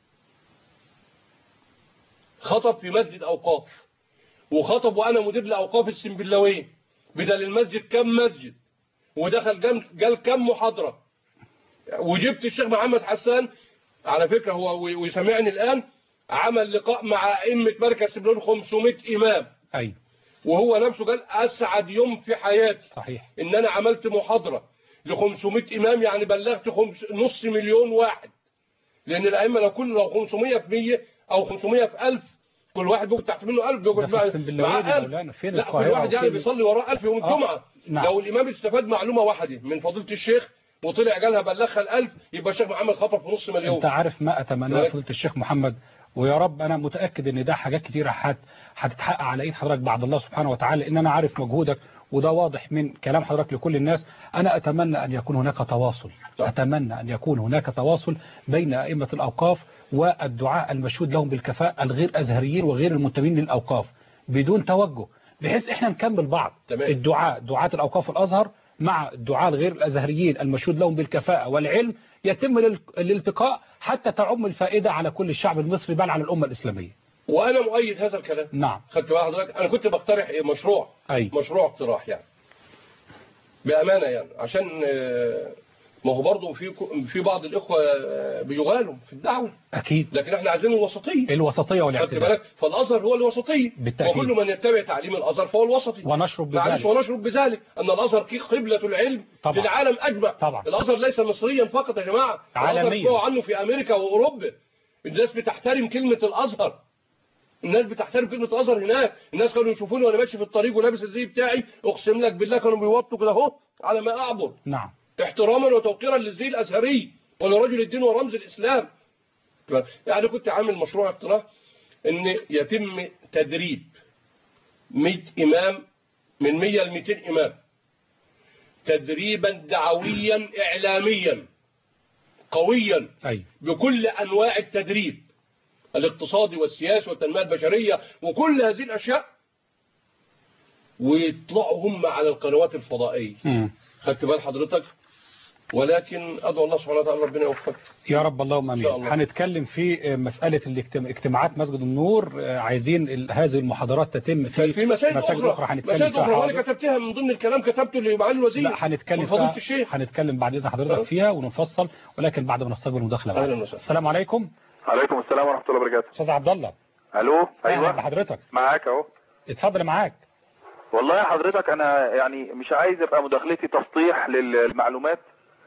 خطب في مسجد اوقاف وخطب وانا مدير لاوقاف السنبلاويه بدل المسجد كم مسجد ودخل جم- قال كم محاضره وجبت الشيخ محمد حسان على فكرة هو وي- ويسمعني الآن عمل لقاء مع أئمة مركز سبلون 500 إمام ايوه وهو نفسه قال أسعد يوم في حياتي صحيح إن أنا عملت محاضرة ل 500 إمام يعني بلغت خمس نص مليون واحد لأن الأئمة لو كل لو 500 في 100 أو 500 في 1000 كل واحد بيقعد تحت منه 1000 ده بيقعد في معاه السنبلاوية دي معاه 1000 مولانا فين لا كل القاهرة واحد يعني وفين- بيصلي وراه 1000 يوم آه، الجمعة نعم. لو الإمام استفاد معلومة واحدة من فضيلة الشيخ وطلع قالها بلغها ال 1000 يبقى الشيخ محمد خطف في نص مليون انت عارف ما اتمناه طيب. فضيله الشيخ محمد ويا رب انا متاكد ان ده حاجات كتيره هت هتتحقق على ايد حضرتك بعد الله سبحانه وتعالى ان انا عارف مجهودك وده واضح من كلام حضرتك لكل الناس انا اتمنى ان يكون هناك تواصل صح. اتمنى ان يكون هناك تواصل بين ائمه الاوقاف والدعاء المشهود لهم بالكفاءه الغير ازهريين وغير المنتمين للاوقاف بدون توجه بحيث احنا نكمل بعض تمام. الدعاء دعاة الاوقاف الازهر مع الدعاة الغير الازهريين المشهود لهم بالكفاءه والعلم يتم الال- الالتقاء حتى تعم الفائده على كل الشعب المصري بل على الامه الاسلاميه وأنا مؤيد هذا الكلام نعم خدت بقى حضرتك أنا كنت بقترح إيه مشروع اي مشروع اقتراح يعني بأمانة يعني عشان آه، ما هو برضه في في بعض الإخوة آه، بيغالوا في الدعوة اكيد لكن احنا عايزين الوسطية الوسطيه خدت والاعتدال بالك فالأزهر هو الوسطية بالتأكيد. وكل من يتبع تعليم الأزهر فهو الوسطي ونشرب معلش بذلك ونشرب بذلك أن الأزهر كي قبلة العلم طبعا. للعالم أجمع طبعا. الأزهر ليس مصريا فقط يا جماعة الأزهر عالميا. اسمعوا عنه في أمريكا وأوروبا الناس بتحترم كلمة الأزهر الناس بتحترم كلمة الأزهر هناك الناس كانوا يشوفوني وأنا ماشي في الطريق ولابس الزي بتاعي أقسم لك بالله كانوا بيوطوا كده أهو على ما أعبر نعم احتراما وتوقيرا للزي الأزهري ولرجل الدين ورمز الإسلام ف- يعني كنت عامل مشروع اقتراح ان يتم تدريب 100 إمام من 100 ل 200 إمام تدريبا دعويا إعلاميا قويا اي بكل أنواع التدريب الاقتصادي والسياسي والتنمية البشرية وكل هذه الأشياء ويطلعوا هم على القنوات الفضائية مم. خدت بال حضرتك ولكن أدعو الله سبحانه وتعالى ربنا يوفقك يا رب اللهم إن شاء امين الله. هنتكلم في مساله الاجتماع- اجتماعات مسجد النور آه، عايزين ال- هذه المحاضرات تتم في في مسائل مساجد أخرى اخرى هنتكلم مسائل فيها أخرى وأنا حاضر. كتبتها من ضمن الكلام كتبته لمعالي الوزير لا هنتكلم وفضيلة فيها الشيخ هنتكلم بعد اذن حضرتك أه. فيها ونفصل ولكن بعد ما نستقبل مداخله بعد. أهلا وسهلا. السلام عليكم عليكم السلام ورحمة الله وبركاته استاذ عبد الله الو اهلا ايوه بحضرتك معاك اهو اتفضل معاك والله يا حضرتك انا يعني مش عايز ابقى مداخلتي تسطيح للمعلومات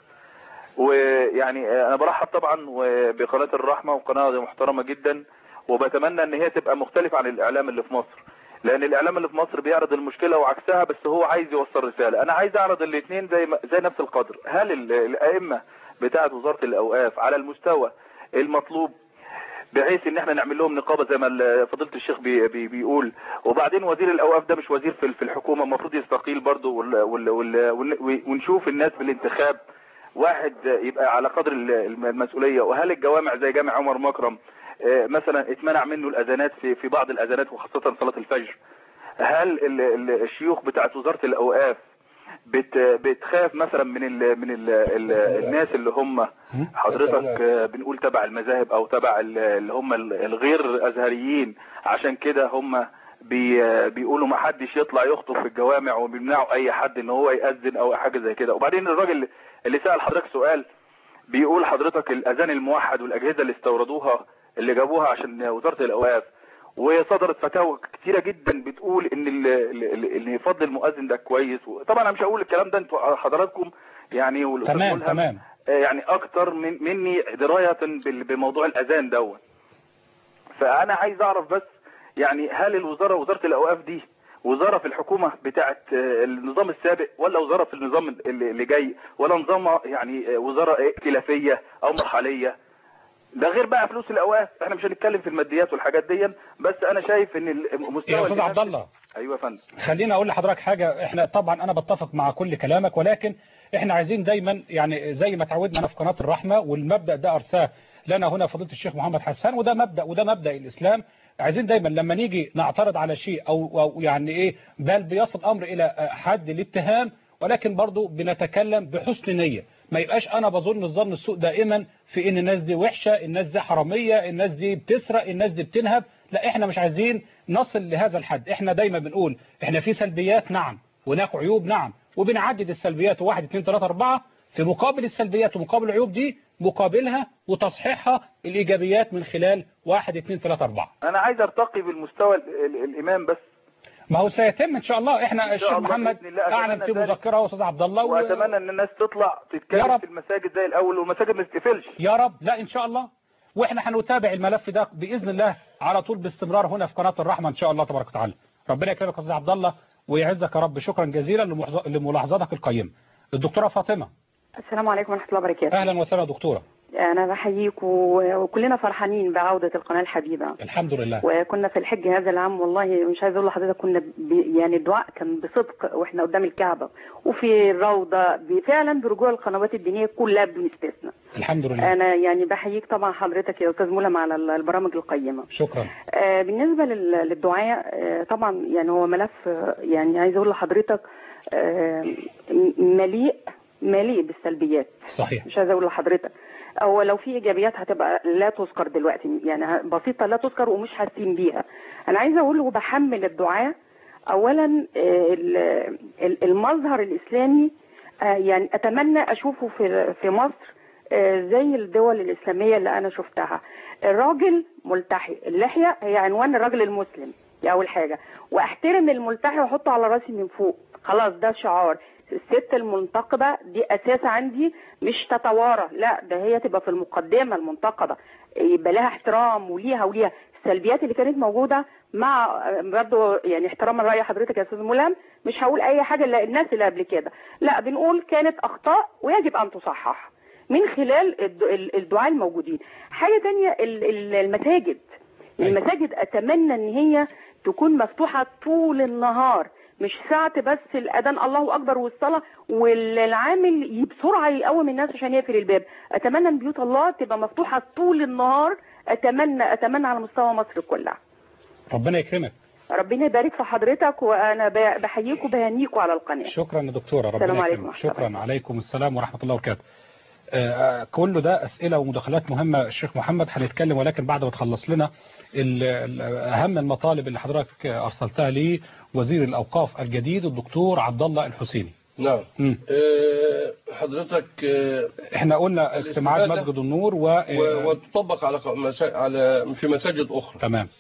ويعني انا برحب طبعا بقناة الرحمة وقناة محترمة جدا وبتمنى ان هي تبقى مختلفة عن الاعلام اللي في مصر لان الاعلام اللي في مصر بيعرض المشكلة وعكسها بس هو عايز يوصل رسالة انا عايز اعرض الاثنين زي ما- زي نفس القدر هل ال- الائمة بتاعة وزارة الاوقاف على المستوى المطلوب بحيث ان احنا نعمل لهم نقابه زي ما ال- فضيله الشيخ بي بي بيقول وبعدين وزير الاوقاف ده مش وزير في في الحكومه المفروض يستقيل برضه وال وال وال وال ونشوف الناس في الانتخاب واحد يبقى على قدر ال- الم- المسؤوليه وهل الجوامع زي جامع عمر مكرم آه، مثلا اتمنع منه الاذانات في في بعض الاذانات وخاصه صلاه الفجر هل ال- ال- الشيوخ بتاعت وزاره الاوقاف بت بتخاف مثلا من ال من ال ال الناس اللي هم حضرتك آه، بنقول تبع المذاهب او تبع ال- اللي هم ال- الغير ازهريين عشان كده هم بي آه، بيقولوا ما حدش يطلع يخطب في الجوامع وبيمنعوا اي حد ان هو يأذن او حاجه زي كده وبعدين الراجل اللي سأل حضرتك سؤال بيقول حضرتك الاذان الموحد والاجهزه اللي استوردوها اللي جابوها عشان وزاره الاوقاف وصدرت فتاوى كتيره جدا بتقول ان ال- ال- ال- ان فضل المؤذن ده كويس طبعا انا مش هقول الكلام ده انتوا حضراتكم يعني والأستاذ تمام ملهم تمام آه، يعني اكتر من مني درايه بال- بموضوع الاذان دوت فانا عايز اعرف بس يعني هل الوزاره وزاره الاوقاف دي وزاره في الحكومه بتاعه آه، النظام السابق ولا وزاره في النظام اللي اللي جاي ولا نظام يعني آه، وزاره ائتلافيه او مرحليه ده غير بقى فلوس الاوقاف احنا مش هنتكلم في الماديات والحاجات دي بس انا شايف ان المستوى يا استاذ اللي عبد نازل- الله ايوه يا فندم خليني اقول لحضرتك حاجه احنا طبعا انا بتفق مع كل كلامك ولكن احنا عايزين دايما يعني زي ما تعودنا في قناه الرحمه والمبدا ده ارساه لنا هنا فضيله الشيخ محمد حسان وده مبدا وده مبدا الاسلام عايزين دايما لما نيجي نعترض على شيء او او يعني ايه بل بيصل الامر الى حد الاتهام ولكن برضو بنتكلم بحسن نيه ما يبقاش انا بظن الظن السوء دائما في ان الناس دي وحشه الناس دي حراميه الناس دي بتسرق الناس دي بتنهب لا احنا مش عايزين نصل لهذا الحد احنا دايما بنقول احنا في سلبيات نعم هناك عيوب نعم وبنعدد السلبيات واحد اثنين ثلاثة أربعة في مقابل السلبيات ومقابل العيوب دي مقابلها وتصحيحها الإيجابيات من خلال واحد اثنين ثلاثة أربعة انا عايز ارتقي بالمستوى ال- ال- الامام بس ما هو سيتم إن شاء الله إحنا إن شاء الشيخ الله محمد بإذن الله أتمنى أعلن في ذلك. مذكرة وأستاذ عبد الله و... واتمنى ان الناس تطلع يا تتكلم رب. في المساجد زي الاول والمساجد ما تتقفلش يا رب لا إن شاء الله وإحنا هنتابع الملف ده بإذن الله على طول باستمرار هنا في قناة الرحمة إن شاء الله تبارك وتعالى ربنا يكرمك يا أستاذ عبد الله ويعزك يا رب شكرا جزيلا لمحظ- لملاحظاتك القيمة الدكتورة فاطمة السلام عليكم ورحمة الله وبركاته أهلا وسهلا يا دكتورة أنا بحييك و- وكلنا فرحانين بعودة القناة الحبيبة الحمد لله وكنا في الحج هذا العام والله مش عايز اقول لحضرتك كنا ب... يعني الدعاء كان بصدق واحنا قدام الكعبه وفي الروضه ب- فعلا برجوع القنوات الدينيه كلها بدون استثناء الحمد لله انا يعني بحييك طبعا حضرتك يا استاذ ملهم على ال- البرامج القيمه شكرا آه، بالنسبه لل- للدعاء آه، طبعا يعني هو ملف آه، يعني عايز اقول لحضرتك آه، م- مليء مليء بالسلبيات صحيح مش عايزه اقول لحضرتك هو لو في ايجابيات هتبقى لا تذكر دلوقتي يعني بسيطه لا تذكر ومش حاسين بيها انا عايزه اقول وبحمل الدعاء اولا آه، ال- ال- المظهر الاسلامي آه، يعني اتمنى اشوفه في في مصر آه، زي الدول الاسلاميه اللي انا شفتها الراجل ملتحي اللحيه هي عنوان الراجل المسلم دي اول حاجه واحترم الملتحي واحطه على راسي من فوق خلاص ده شعار الست المنتقبه دي اساس عندي مش تتوارى لا ده هي تبقى في المقدمه المنتقبه يبقى لها احترام وليها وليها السلبيات اللي كانت موجوده مع برضه يعني احتراما راي حضرتك يا استاذ ملهم مش هقول اي حاجه الا الناس اللي قبل كده لا بنقول كانت اخطاء ويجب ان تصحح من خلال الد- ال- الدعاء الموجودين حاجه تانية ال- ال- المساجد المساجد اتمنى ان هي تكون مفتوحه طول النهار مش ساعة بس الأذان الله أكبر والصلاة والعامل ي- بسرعة يقوم الناس عشان يقفل الباب أتمنى أن بيوت الله تبقى مفتوحة طول النهار أتمنى أتمنى على مستوى مصر كلها ربنا يكرمك ربنا يبارك في حضرتك وأنا ب- بحييك وبهنيكوا على القناة شكرا يا دكتورة السلام ربنا عليكم يكرمك ورحمة الله شكرا عليكم السلام ورحمة الله وبركاته آه، آه، كل ده أسئلة ومداخلات مهمة الشيخ محمد هنتكلم ولكن بعد ما تخلص لنا ال- ال- أهم المطالب اللي حضرتك أرسلتها لي وزير الأوقاف الجديد الدكتور عبد الله الحسيني نعم مم. آه، حضرتك آه، احنا قلنا اجتماعات الاستفادة مسجد النور و... و- وتطبق على ق- مسا- على في مساجد أخرى تمام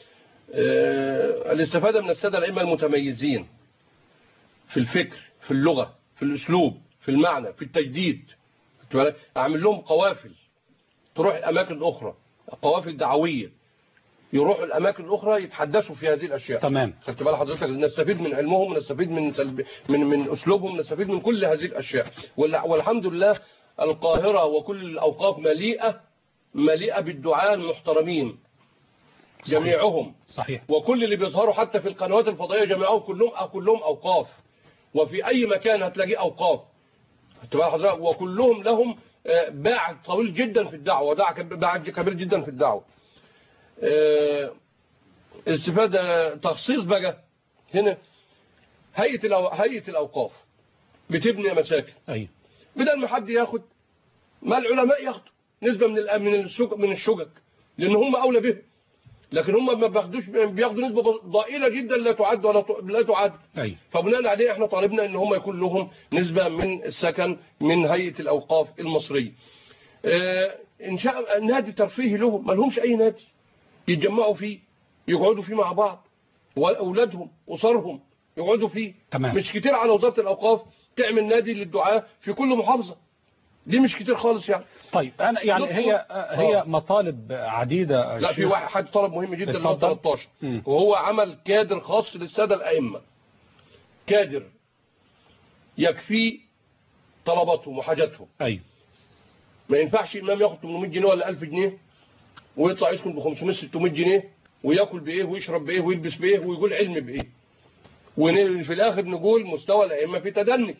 آه، الاستفادة من السادة الأئمة المتميزين في الفكر في اللغة في الأسلوب في المعنى في التجديد خدت بالك؟ أعمل لهم قوافل تروح أماكن أخرى قوافل دعوية يروحوا الأماكن الأخرى يتحدثوا في هذه الأشياء تمام خدت بال حضرتك نستفيد من علمهم ونستفيد من سلب من من اسلوبهم نستفيد من كل هذه الاشياء وال- والحمد لله القاهره وكل الاوقاف مليئه مليئه بالدعاء المحترمين صحيح. جميعهم صحيح وكل اللي بيظهروا حتى في القنوات الفضائيه جميعهم كلهم كلهم اوقاف وفي اي مكان هتلاقيه اوقاف خدت بال حضرتك وكلهم لهم آه، باع طويل جدا في الدعوه باع باع كبير جدا في الدعوه آه، استفادة تخصيص بقى هنا هيئة الأو... هيئة الأوقاف بتبني مساكن ايوه بدل ما حد ياخد ما العلماء ياخدوا نسبة من ال... من الشقق من الشقق لأن هم أولى به لكن هم ما بياخدوش بياخدوا نسبة ضئيلة جدا لا تعد ولا ت... لا تعد ايوه فبناء عليه احنا طالبنا ان هم يكون لهم نسبة من السكن من هيئة الأوقاف المصرية اه انشاء نادي ترفيهي لهم ما لهمش اي نادي يتجمعوا فيه يقعدوا فيه مع بعض واولادهم اسرهم يقعدوا فيه تمام. مش كتير على وزارة الأوقاف تعمل نادي للدعاء في كل محافظة دي مش كتير خالص يعني طيب انا يعني دكتور. هي هي آه. مطالب عديدة يا لا في شيخ. واحد حد طلب مهم جدا اللي هو اتفضل. 13 مم. وهو عمل كادر خاص للسادة الأئمة كادر يكفي طلباتهم وحاجاتهم ايوه ما ينفعش إمام ياخد 800 جنيه ولا 1000 جنيه ويطلع يسكن ب 500 600 جنيه وياكل بايه ويشرب بايه ويلبس بايه ويقول علم بايه وفي الاخر نقول مستوى الائمه في تدني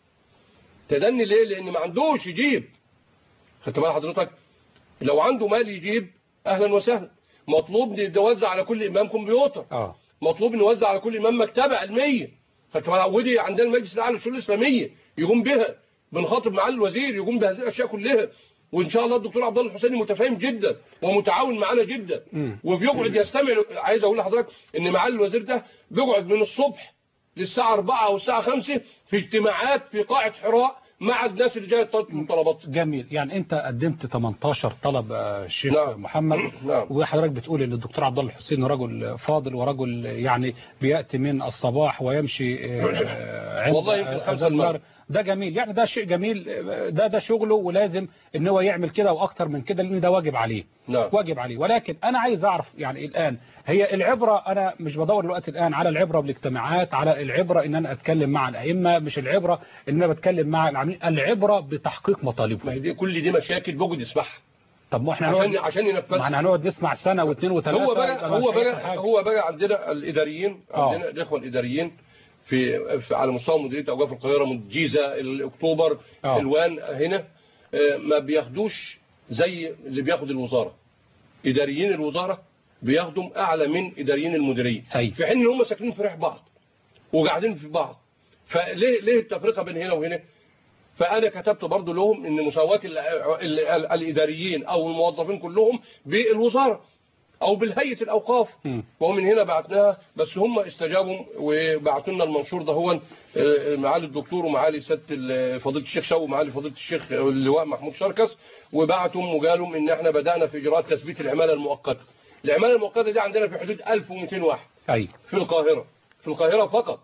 تدني ليه لان ما عندوش يجيب خدت بال حضرتك لو عنده مال يجيب اهلا وسهلا مطلوب نوزع على كل امام كمبيوتر اه مطلوب نوزع على كل امام مكتبه علميه خدت بالك ودي عندنا المجلس الاعلى للشؤون الاسلاميه يقوم بها بنخاطب معالي الوزير يقوم بهذه الاشياء كلها وان شاء الله الدكتور عبد الله الحسيني متفاهم جدا ومتعاون معانا جدا مم. وبيقعد يستمع عايز اقول لحضرتك ان معالي الوزير ده بيقعد من الصبح للساعه 4 او الساعه 5 في اجتماعات في قاعه حراء مع الناس اللي جايه تطلب طلبات جميل يعني انت قدمت 18 طلب يا شيخ نعم. محمد نعم. وحضرتك بتقول ان الدكتور عبد الله الحسين رجل فاضل ورجل يعني بياتي من الصباح ويمشي آه، عند والله يمكن خمسة أذان المغرب. المغرب. ده جميل يعني ده شيء جميل آه، ده ده شغله ولازم ان هو يعمل كده واكتر من كده لان ده واجب عليه نعم. واجب عليه ولكن انا عايز اعرف يعني الان هي العبره انا مش بدور الوقت الان على العبره بالاجتماعات على العبره ان انا اتكلم مع الائمه مش العبره ان انا بتكلم مع العاملين العبره بتحقيق ما مطالبهم هي دي كل دي مشاكل بوجد يسمعها طب ما احنا عشان هنقعد عشان ما ينفذها احنا هنقعد نسمع سنه واثنين وثلاثه هو يبقى بقى ما هو مش هيحصل بقى حاجة. هو بقى عندنا الاداريين آه. عندنا الاخوه الاداريين في, في على مستوى مديريه اوقاف القاهره من الجيزه الاكتوبر آه. الوان هنا آه، ما بياخدوش زي اللي بياخد الوزاره اداريين الوزاره بياخدوا اعلى من اداريين المديريه أي. في حين ان هم ساكنين في ريح بعض وقاعدين في بعض فليه ليه التفرقه بين هنا وهنا فانا كتبت برضو لهم ان مساواه ال- ال- ال- الاداريين او الموظفين كلهم بالوزاره او بالهيئه الاوقاف مم. ومن هنا بعتناها بس هم استجابوا وبعتوا لنا المنشور ده هو آه، معالي الدكتور ومعالي سياده ال- فضيله الشيخ شو ومعالي فضيله الشيخ اللواء محمود شركس وبعتوا وقالوا ان احنا بدانا في اجراءات تثبيت العماله المؤقته العماله المؤقته دي عندنا في حدود 1200 واحد اي في القاهرة في القاهرة فقط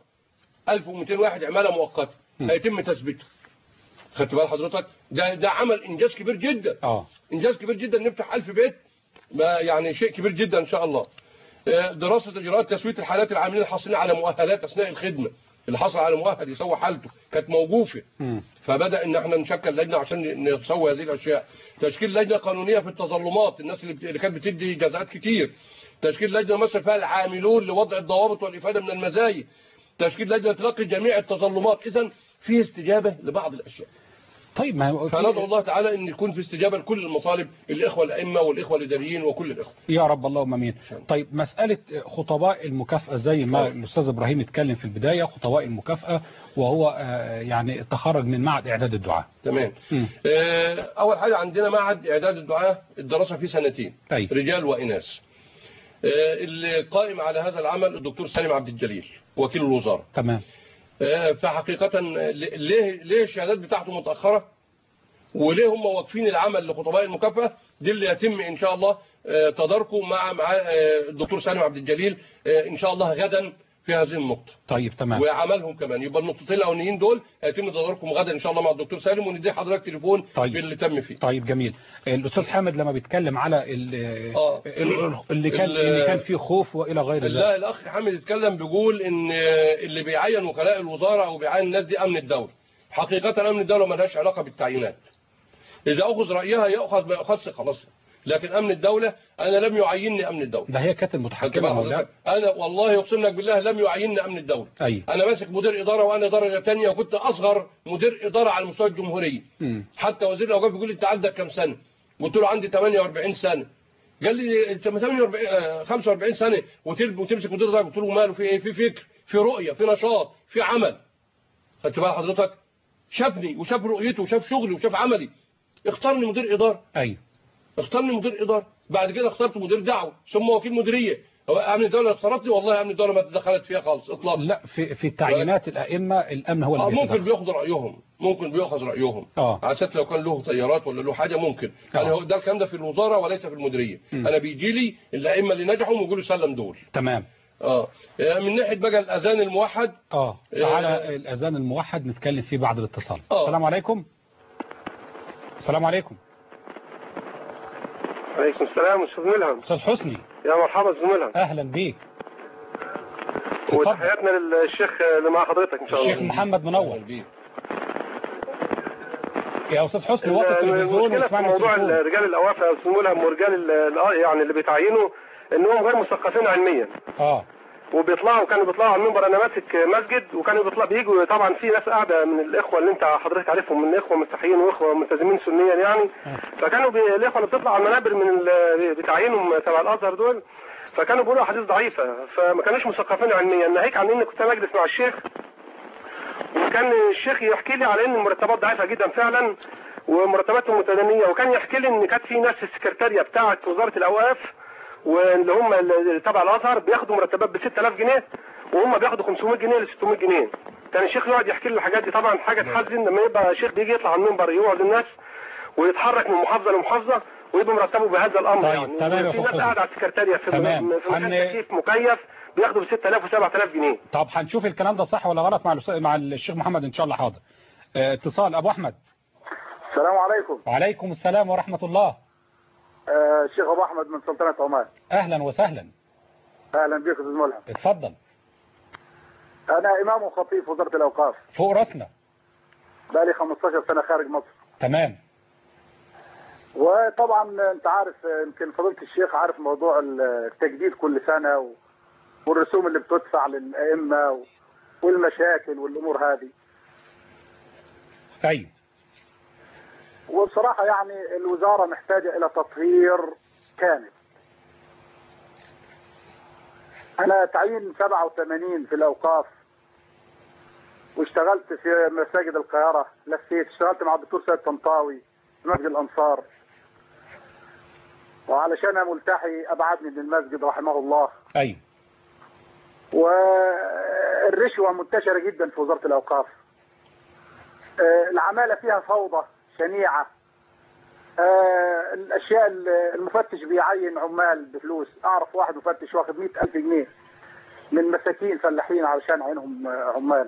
1200 واحد عمالة مؤقتة م. هيتم تثبيته خدت بال حضرتك ده ده عمل انجاز كبير جدا اه انجاز كبير جدا نفتح 1000 بيت ما يعني شيء كبير جدا ان شاء الله آه، دراسة اجراءات تسويه الحالات العاملين الحاصلين على مؤهلات اثناء الخدمة اللي حصل على مؤهل يسوي حالته كانت موقوفة مم. فبدا ان احنا نشكل لجنه عشان نسوي هذه الاشياء تشكيل لجنه قانونيه في التظلمات الناس اللي بت- اللي كانت بتدي جزاءات كتير تشكيل لجنه مثلا فيها العاملون لوضع الضوابط والافاده من المزايا تشكيل لجنه تلقي جميع التظلمات اذا في استجابه لبعض الاشياء طيب ما هو في- فندعو الله تعالى ان يكون في استجابه لكل المطالب الاخوه الائمه والاخوه الاداريين وكل الاخوه يا رب اللهم امين طيب مسألة خطباء المكافأة زي ما الأستاذ إبراهيم اتكلم في البداية خطباء المكافأة وهو آه، يعني تخرج من معهد إعداد الدعاء تمام مم. آه، اول حاجه عندنا معهد اعداد الدعاه الدراسه فيه سنتين أي. رجال واناث آه، اللي قائم على هذا العمل الدكتور سالم عبد الجليل وكيل الوزاره تمام آه، فحقيقه آه، ليه ليه الشهادات بتاعته متاخره وليه هم واقفين العمل لخطباء المكافاه دي اللي يتم ان شاء الله آه، تداركه مع مع آه، الدكتور سالم عبد الجليل آه، ان شاء الله غدا في هذه النقطه طيب تمام وعملهم كمان يبقى النقطتين الاولانيين دول هيتم تداركهم غدا ان شاء الله مع الدكتور سالم وندي حضرتك تليفون طيب. باللي تم فيه طيب جميل الأستاذ حامد لما بيتكلم على ال- آه. ال- اللي كان ال- اللي كان فيه خوف وإلى غير ذلك لا الاخ حامد اتكلم بيقول ان اللي بيعين وكلاء الوزاره او بيعين الناس دي امن الدوله حقيقه امن الدوله ما لهاش علاقه بالتعيينات اذا اخذ رايها ياخذ ما ياخذش خلاص لكن امن الدوله انا لم يعينني امن الدوله ده هي كانت خدت المتحكمة بال يا مولانا حضرتك؟ انا والله اقسم لك بالله لم يعينني امن الدوله أي انا ماسك مدير اداره وانا درجه ثانيه وكنت اصغر مدير اداره على مستوى الجمهوريه مم. حتى وزير الاوقاف بيقول لي انت عندك كام سنه قلت له عندي 48 سنه قال لي انت 48 آه، 45 سنه وتل- وتمسك مدير اداره قلت له ماله في ايه في فكر في رؤيه في نشاط في عمل خدت بال حضرتك شافني وشاف رؤيته وشاف شغلي وشاف عملي اختارني مدير اداره أي اختارني مدير اداره بعد كده اخترت مدير دعوه ثم وكيل مديريه هو امن الدوله اختارتني والله امن الدوله ما دخلت فيها خالص اطلاقا لا في في تعيينات الأئمة الأمن هو آه اللي ممكن بيتدخل. بياخد رايهم ممكن بياخذ رايهم آه. على اساس لو كان له طيارات ولا له حاجه ممكن يعني آه. هو ده الكلام ده في الوزاره وليس في المديريه م. انا بيجي لي الائمه اللي نجحوا ويقولوا سلم دول تمام اه من ناحيه بقى الاذان الموحد اه آه. على الأذان الموحد نتكلم فيه بعد الاتصال آه. السلام عليكم السلام عليكم عليكم السلام استاذ ملهم أستاذ حسني يا مرحبا استاذ ملهم أهلا بيك اتفضل. وتحياتنا للشيخ اللي مع حضرتك ان شاء الله الشيخ محمد أهلاً منور بيك. يا أستاذ حسني وطي التلفزيون المشكله في واسمعنا موضوع التليفون رجال الاوقاف يا استاذ ملهم ورجال ال- ال- يعني اللي بيتعينوا انهم غير مثقفين علميا اه وبيطلعوا كانوا بيطلعوا على المنبر انا ماسك مسجد وكانوا بيطلع بيجوا طبعا في ناس قاعده من الاخوه اللي انت حضرتك عارفهم من اخوه مسيحيين واخوه ملتزمين سنيا يعني فكانوا بي... الاخوه اللي بتطلع على المنابر من ال... بتعيينهم تبع الازهر دول فكانوا بيقولوا احاديث ضعيفه فما كانوش مثقفين علميا ناهيك عن ان كنت مجلس مع الشيخ وكان الشيخ يحكي لي على ان المرتبات ضعيفه جدا فعلا ومرتباتهم متدنيه وكان يحكي لي ان كانت في ناس في السكرتاريه بتاعه وزاره الاوقاف واللي هم اللي تبع الازهر بياخدوا مرتبات ب 6000 جنيه وهم بياخدوا 500 جنيه ل 600 جنيه كان الشيخ يقعد يحكي لي الحاجات دي طبعا حاجه تحزن لما يبقى شيخ بيجي يطلع على المنبر يقعد الناس ويتحرك من محافظه لمحافظه ويبقى مرتبه بهذا الامر طيب، يعني تمام يا في أخو ناس حسن. قاعده على السكرتاريه في تمام. في مكان هن- تكييف مكيف بياخدوا ب 6000 و7000 جنيه طب هنشوف الكلام ده صح ولا غلط مع الأستاذ- مع الشيخ محمد ان شاء الله حاضر آه، اتصال ابو احمد السلام عليكم وعليكم السلام ورحمة الله آه الشيخ ابو احمد من سلطنه عمان اهلا وسهلا اهلا بك استاذ ملهم اتفضل انا امام وخطيب في وزاره الاوقاف فوق راسنا بقالي 15 سنه خارج مصر تمام وطبعا انت عارف آه، يمكن فضيله الشيخ عارف موضوع التجديد كل سنه و... والرسوم اللي بتدفع للائمه و... والمشاكل والامور هذه ايوه وبصراحه يعني الوزاره محتاجه الى تطهير كامل انا تعيين 87 في الاوقاف واشتغلت في مساجد القاهره لفيت اشتغلت مع الدكتور سيد طنطاوي في مسجد الانصار وعلشان أنا ملتحي ابعدني من المسجد رحمه الله ايوه والرشوه منتشره جدا في وزاره الاوقاف آه، العماله فيها فوضى شنيعه آه، الاشياء ال- المفتش بيعين عمال بفلوس اعرف واحد مفتش واخد 100000 جنيه من مساكين فلاحين علشان عينهم آه، عمال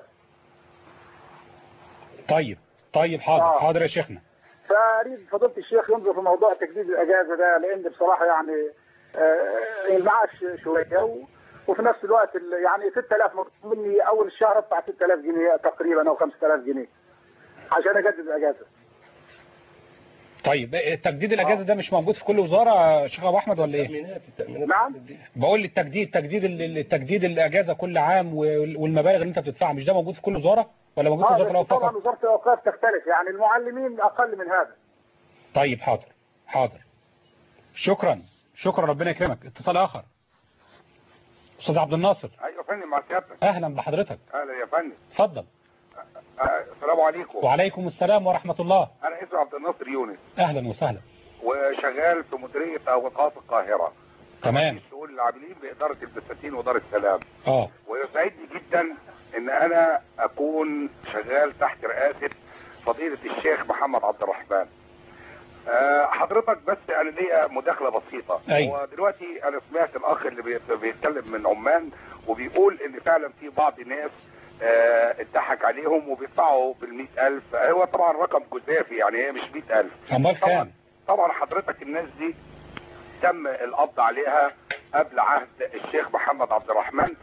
طيب طيب حاضر آه. حاضر يا شيخنا فاريد فضيله الشيخ ينظر في موضوع تجديد الاجازه ده لان بصراحه يعني آه، المعاش شويه و- وفي نفس الوقت ال- يعني 6000 مطلوب مني اول الشهر ادفع 6000 جنيه تقريبا او 5000 جنيه عشان اجدد الاجازه طيب إيه، تجديد الاجازه ده مش موجود في كل وزاره يا شيخ ابو احمد ولا ايه نعم بقول التجديد تجديد ال- التجديد الاجازه كل عام وال- والمبالغ اللي انت بتدفعها مش ده موجود في كل وزاره ولا موجود في آه، وزاره بس الاوقاف طبعا فقط وزاره الاوقاف تختلف يعني المعلمين اقل من هذا طيب حاضر حاضر شكرا شكرا ربنا يكرمك اتصال اخر استاذ عبد الناصر ايوه يا فندم مع سيادتك اهلا بحضرتك اهلا يا فندم اتفضل آه، السلام عليكم وعليكم السلام ورحمه الله انا اسمي عبد الناصر يونس اهلا وسهلا وشغال في مديريه اوقاف القاهره تمام شؤون العاملين باداره البساتين ودار السلام اه ويسعدني جدا ان انا اكون شغال تحت رئاسه فضيله الشيخ محمد عبد الرحمن آه، حضرتك بس انا ليا مداخله بسيطه أيوة. هو دلوقتي انا سمعت الاخ اللي بيت- بيتكلم من عمان وبيقول ان فعلا في بعض الناس آه، اتضحك عليهم وبيدفعوا بالمئة ألف هو طبعا رقم جزافي يعني هي مش مئة ألف امال كام طبعا حضرتك الناس دي تم القبض عليها قبل عهد الشيخ محمد عبد الرحمن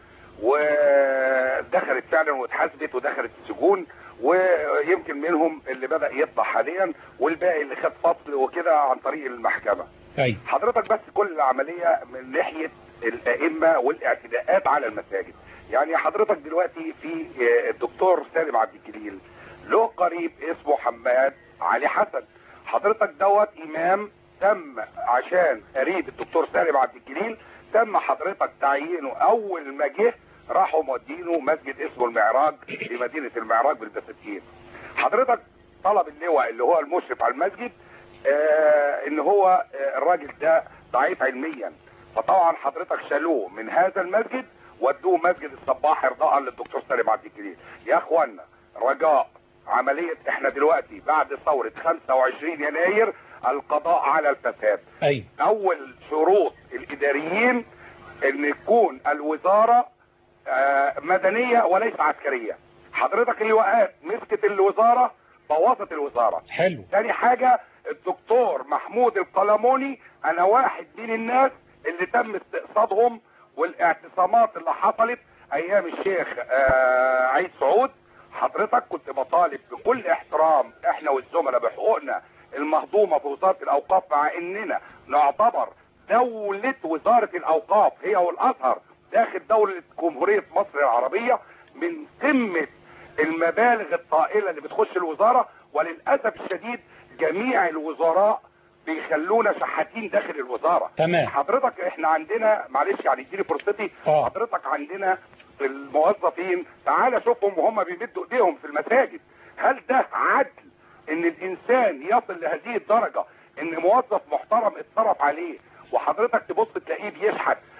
ودخلت فعلا واتحاسبت ودخلت السجون ويمكن منهم اللي بدأ يطلع حاليا والباقي اللي خد فصل وكده عن طريق المحكمة ايوه حضرتك بس كل العملية من ناحية الأئمة والاعتداءات على المساجد يعني حضرتك دلوقتي في آه، الدكتور سالم عبد الجليل له قريب اسمه حماد علي حسن حضرتك دوت إمام تم عشان قريب الدكتور سالم عبد الجليل تم حضرتك تعيينه أول ما جه راحوا مودينه مسجد اسمه المعراج في مدينة المعراج بالبساتين حضرتك طلب اللواء اللي هو المشرف على المسجد آه ان هو آه الراجل ده ضعيف علميا فطبعا حضرتك شالوه من هذا المسجد ودوه مسجد الصباح ارضاء للدكتور سالم عبد الجليل يا اخوانا رجاء عملية احنا دلوقتي بعد ثورة 25 يناير القضاء على الفساد ايوه اول شروط الاداريين ان تكون الوزارة آه، مدنية وليس عسكرية حضرتك اللواءات مسكت الوزارة بوظت الوزارة حلو تاني حاجة الدكتور محمود القلموني انا واحد من الناس اللي تم استقصادهم والاعتصامات اللي حصلت ايام الشيخ آه عيد سعود حضرتك كنت بطالب بكل احترام احنا والزملاء بحقوقنا المهضومة في وزارة الاوقاف مع اننا نعتبر دولة وزارة الاوقاف هي والازهر داخل دولة جمهورية مصر العربية من قمة المبالغ الطائلة اللي بتخش الوزارة وللأسف الشديد جميع الوزراء بيخلونا شحاتين داخل الوزارة تمام. حضرتك احنا عندنا معلش يعني اديني فرصتي آه. حضرتك عندنا الموظفين تعال شوفهم وهم بيمدوا ايديهم في المساجد هل ده عدل ان الانسان يصل لهذه الدرجة ان موظف محترم اتصرف عليه وحضرتك تبص تلاقيه بيشحت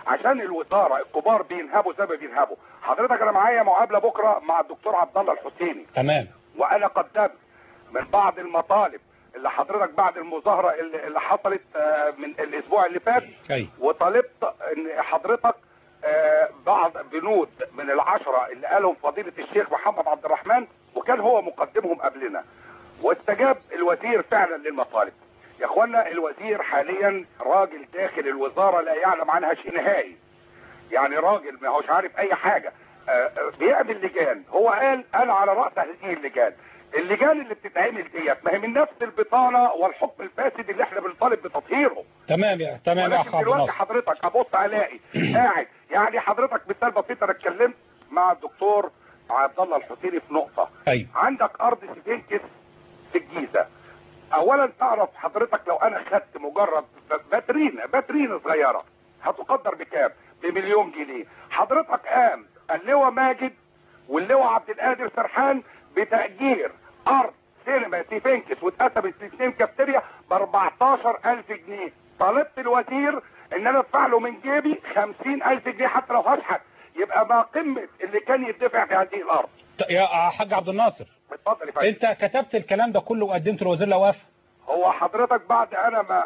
عشان الوزاره الكبار بينهبوا زي ما بينهبوا حضرتك انا معايا مقابله بكره مع الدكتور عبد الله الحسيني تمام وانا قدمت من بعض المطالب اللي حضرتك بعد المظاهره اللي اللي حصلت آه، من الاسبوع اللي فات أي. وطالبت ان حضرتك آه، بعض بنود من العشرة اللي قالهم فضيلة الشيخ محمد عبد الرحمن وكان هو مقدمهم قبلنا واستجاب الوزير فعلا للمطالب يا اخوانا الوزير حاليا راجل داخل الوزارة لا يعلم عنها شيء نهائي يعني راجل ما هوش عارف اي حاجة آه، آه، بيعمل لجان هو قال انا على رأس هذه اللجان اللجان اللي بتتعمل ديت ما هي من نفس البطانة والحكم الفاسد اللي احنا بنطالب بتطهيره تمام يا تمام يا ولكن اخ عبد دلوقتي الناصر حضرتك ابص الاقي قاعد يعني حضرتك مثال بسيط انا اتكلمت مع الدكتور عبد الله الحسيني في نقطه ايوه عندك ارض سفنكس في الجيزه اولا تعرف حضرتك لو انا خدت مجرد باترينا باترينا صغيره هتقدر بكام بمليون جنيه حضرتك قام اللواء ماجد واللواء عبد القادر سرحان بتاجير ارض سينما سيفنكس واتقسمت لاثنين كافتيريا ب 14000 جنيه طالبت الوزير ان انا ادفع له من جيبي 50000 جنيه حتى لو هشحت يبقى ما قمه اللي كان يدفع في هذه الارض ط- يا حاج عبد الناصر اتفضل يا فندم انت كتبت الكلام ده كله وقدمته لوزير الاوقاف هو حضرتك بعد انا ما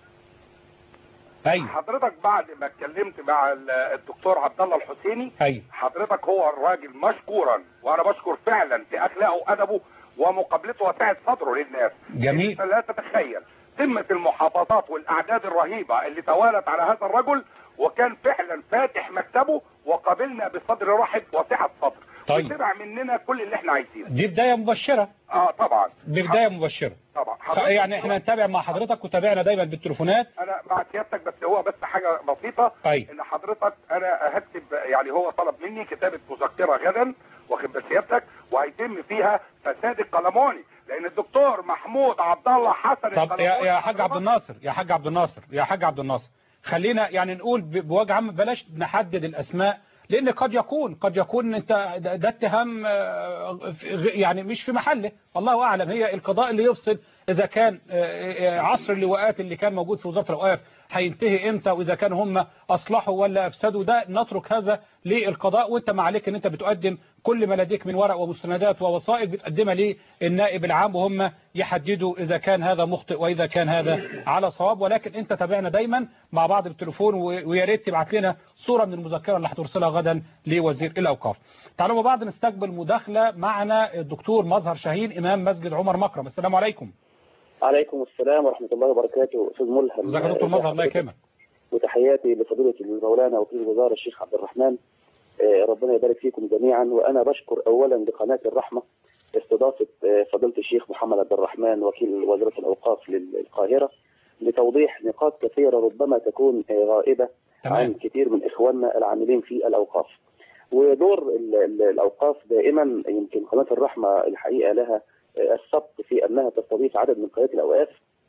ايوه حضرتك بعد ما اتكلمت مع ال- الدكتور عبد الله الحسيني ايوه حضرتك هو الراجل مشكورا وانا بشكر فعلا في اخلاقه وادبه ومقابلته وسعه صدره للناس جميل. انت لا تتخيل قمه المحافظات والاعداد الرهيبه اللي توالت على هذا الرجل وكان فعلا فاتح مكتبه وقابلنا بصدر رحب وسعه صدر طيب. وسمع مننا كل اللي احنا عايزينه دي بدايه مبشره اه طبعا دي بدايه مبشره طبعا خ- يعني احنا نتابع مع حضرتك وتابعنا دايما بالتليفونات انا مع سيادتك بس هو بس حاجه بسيطه أي. ان حضرتك انا هكتب يعني هو طلب مني كتابه مذكره غدا واخد بال سيادتك وهيتم فيها فساد القلموني لان الدكتور محمود عبد الله حسن طب يا القلموني يا حاج عبد الناصر يا حاج عبد الناصر يا حاج عبد الناصر خلينا يعني نقول ب- بوجه عام بلاش نحدد الاسماء لان قد يكون قد يكون انت ده ده اتهام آه، في- غ- يعني مش في محله الله اعلم هي القضاء اللي يفصل اذا كان آه، آه، عصر اللواءات اللي كان موجود في وزاره الاوقاف هينتهي امتى واذا كان هم اصلحوا ولا افسدوا ده نترك هذا للقضاء وانت ما عليك ان انت بتقدم كل ما لديك من ورق ومستندات ووثائق بتقدمها للنائب العام وهم يحددوا اذا كان هذا مخطئ واذا كان هذا على صواب ولكن انت تابعنا دايما مع بعض بالتليفون و- ويا ريت تبعت لنا صوره من المذكره اللي هترسلها غدا لوزير الاوقاف. تعالوا مع بعض نستقبل مداخله معنا الدكتور مظهر شاهين امام مسجد عمر مكرم السلام عليكم. عليكم السلام ورحمة الله وبركاته أستاذ ملهم ازيك يا دكتور مظهر الله يكرمك. وتحياتي لفضيلة المولانا وكيل الوزارة الشيخ عبد الرحمن آه، ربنا يبارك فيكم جميعا وأنا بشكر أولا لقناة الرحمة استضافة آه، فضيلة الشيخ محمد عبد الرحمن وكيل وزارة الأوقاف للقاهرة لتوضيح نقاط كثيرة ربما تكون آه، غائبة عن كثير من إخواننا العاملين في الأوقاف ودور ال- ال- الأوقاف دائما يمكن قناة الرحمة الحقيقة لها آه، السبق في أنها تستضيف عدد من قنوات الأوقاف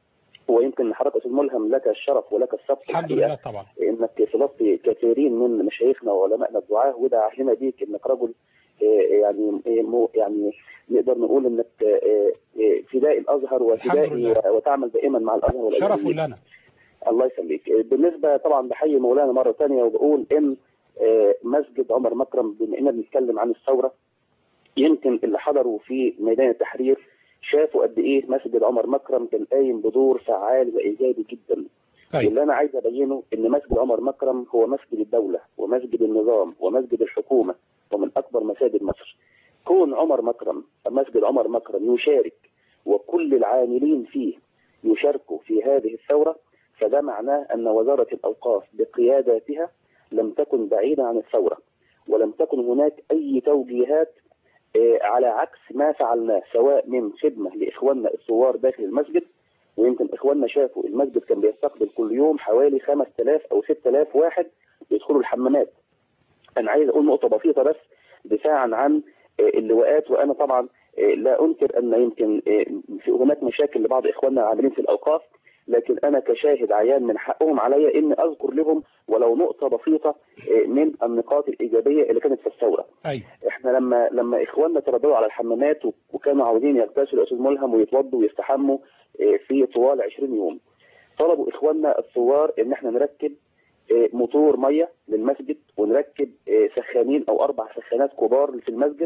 ويمكن حضرتك أستاذ ملهم لك الشرف ولك السبق الحمد الحقيقة لله طبعا. انك صلت كثيرين من مشايخنا وعلمائنا الدعاه وده اهلنا بيك انك رجل آه، يعني آه، مو- يعني نقدر نقول انك آه، آه، فدائي الازهر وفدائي وتعمل دائما مع الازهر شرف والأزهريين. لنا. الله يخليك آه، بالنسبه طبعا بحيي مولانا مره ثانيه وبقول ان آه، مسجد عمر مكرم بما اننا بنتكلم عن الثوره يمكن اللي حضروا في ميدان التحرير شافوا قد ايه مسجد عمر مكرم كان قايم بدور فعال وايجابي جدا طيب. واللي انا عايز ابينه ان مسجد عمر مكرم هو مسجد الدوله ومسجد النظام ومسجد الحكومه ومن اكبر مساجد مصر كون عمر مكرم مسجد عمر مكرم يشارك وكل العاملين فيه يشاركوا في هذه الثوره فده معناه ان وزاره الاوقاف بقياداتها لم تكن بعيده عن الثوره ولم تكن هناك اي توجيهات آه، على عكس ما فعلناه سواء من خدمه لاخواننا الثوار داخل المسجد ويمكن اخواننا شافوا المسجد كان بيستقبل كل يوم حوالي 5000 او 6000 واحد بيدخلوا الحمامات. انا عايز اقول نقطه بسيطه بس دفاعا عن آه، اللواءات وانا طبعا آه، لا انكر ان يمكن آه، في هناك مشاكل لبعض اخواننا العاملين في الاوقاف لكن انا كشاهد عيان من حقهم عليا ان اذكر لهم ولو نقطه بسيطه آه، من النقاط الايجابيه اللي كانت في الثوره. ايوه احنا لما لما اخواننا ترددوا على الحمامات و- وكانوا عاوزين يغتسلوا يا استاذ ملهم ويتوضوا ويستحموا اه، في طوال 20 يوم طلبوا اخواننا الثوار ان احنا نركب آه، موتور ميه للمسجد ونركب آه، سخانين او اربع سخانات كبار في المسجد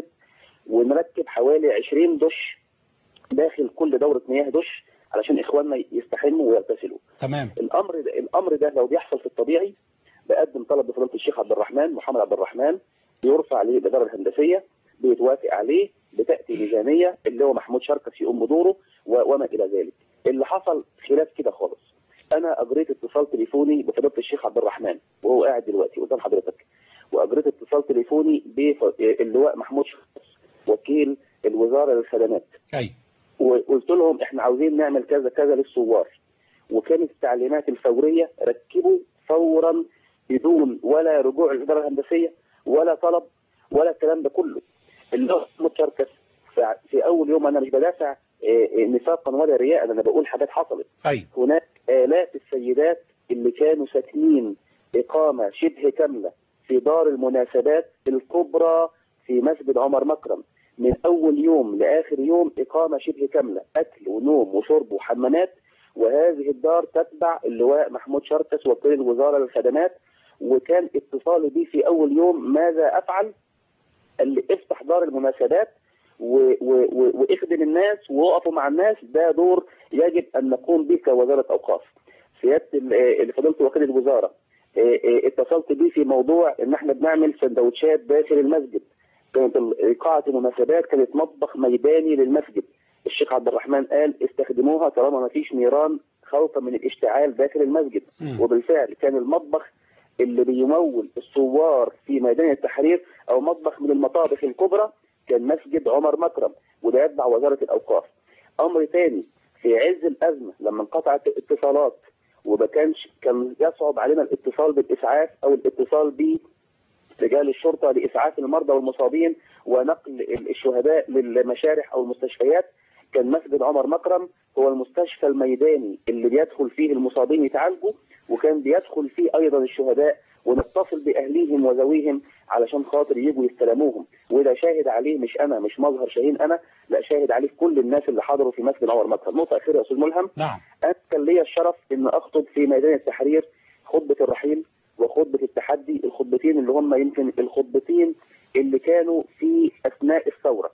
ونركب حوالي 20 دش داخل كل دوره مياه دش علشان اخواننا يستحموا ويغتسلوا تمام الامر ده الامر ده لو بيحصل في الطبيعي بقدم طلب لفضيله الشيخ عبد الرحمن محمد عبد الرحمن بيرفع عليه الاداره الهندسيه بيتوافق عليه بتاتي ميزانيه اللي هو محمود شركس يقوم بدوره و- وما الى ذلك اللي حصل خلاف كده خالص انا اجريت اتصال تليفوني بفضيله الشيخ عبد الرحمن وهو قاعد دلوقتي قدام حضرتك واجريت اتصال تليفوني باللواء محمود شركس وكيل الوزاره للخدمات ايوه وقلت لهم احنا عاوزين نعمل كذا كذا للثوار وكانت التعليمات الفوريه ركبوا فورا بدون ولا رجوع الاداره الهندسيه ولا طلب ولا الكلام ده كله اللي هو متشركس في- في اول يوم انا مش بدافع آه، آه، نفاقا ولا رياء انا بقول حاجات حصلت ايوه هناك آلاف السيدات اللي كانوا ساكنين إقامة شبه كاملة في دار المناسبات الكبرى في مسجد عمر مكرم من أول يوم لآخر يوم إقامة شبه كاملة أكل ونوم وشرب وحمامات وهذه الدار تتبع اللواء محمود شركس وكيل الوزارة للخدمات وكان اتصالي بي في أول يوم ماذا أفعل اللي افتح دار المناسبات و- و- و- واخدم الناس ووقفوا مع الناس ده دور يجب ان نقوم به كوزاره اوقاف. سياده ال- آه، اللي فضلت وكيل الوزاره آه، آه، اتصلت بيه في موضوع ان احنا بنعمل سندوتشات داخل المسجد. كانت ال- قاعه المناسبات كانت مطبخ ميداني للمسجد. الشيخ عبد الرحمن قال استخدموها طالما ما فيش نيران خوفا من الاشتعال داخل المسجد مم. وبالفعل كان المطبخ اللي بيمول الثوار في ميدان التحرير او مطبخ من المطابخ الكبرى كان مسجد عمر مكرم وده يتبع وزاره الاوقاف. امر تاني في عز الازمه لما انقطعت الاتصالات وما كانش كان يصعب علينا الاتصال بالاسعاف او الاتصال ب رجال الشرطه لاسعاف المرضى والمصابين ونقل الشهداء للمشارح او المستشفيات كان مسجد عمر مكرم هو المستشفى الميداني اللي بيدخل فيه المصابين يتعالجوا وكان بيدخل فيه ايضا الشهداء ونتصل باهليهم وذويهم علشان خاطر يجوا يستلموهم وده شاهد عليه مش انا مش مظهر شاهين انا لا شاهد عليه كل الناس اللي حضروا في مسجد عمر مكرم نقطه اخيره يا استاذ ملهم نعم انا كان ليا الشرف ان اخطب في ميدان التحرير خطبه الرحيل وخطبه التحدي الخطبتين اللي هم يمكن الخطبتين اللي كانوا في اثناء الثوره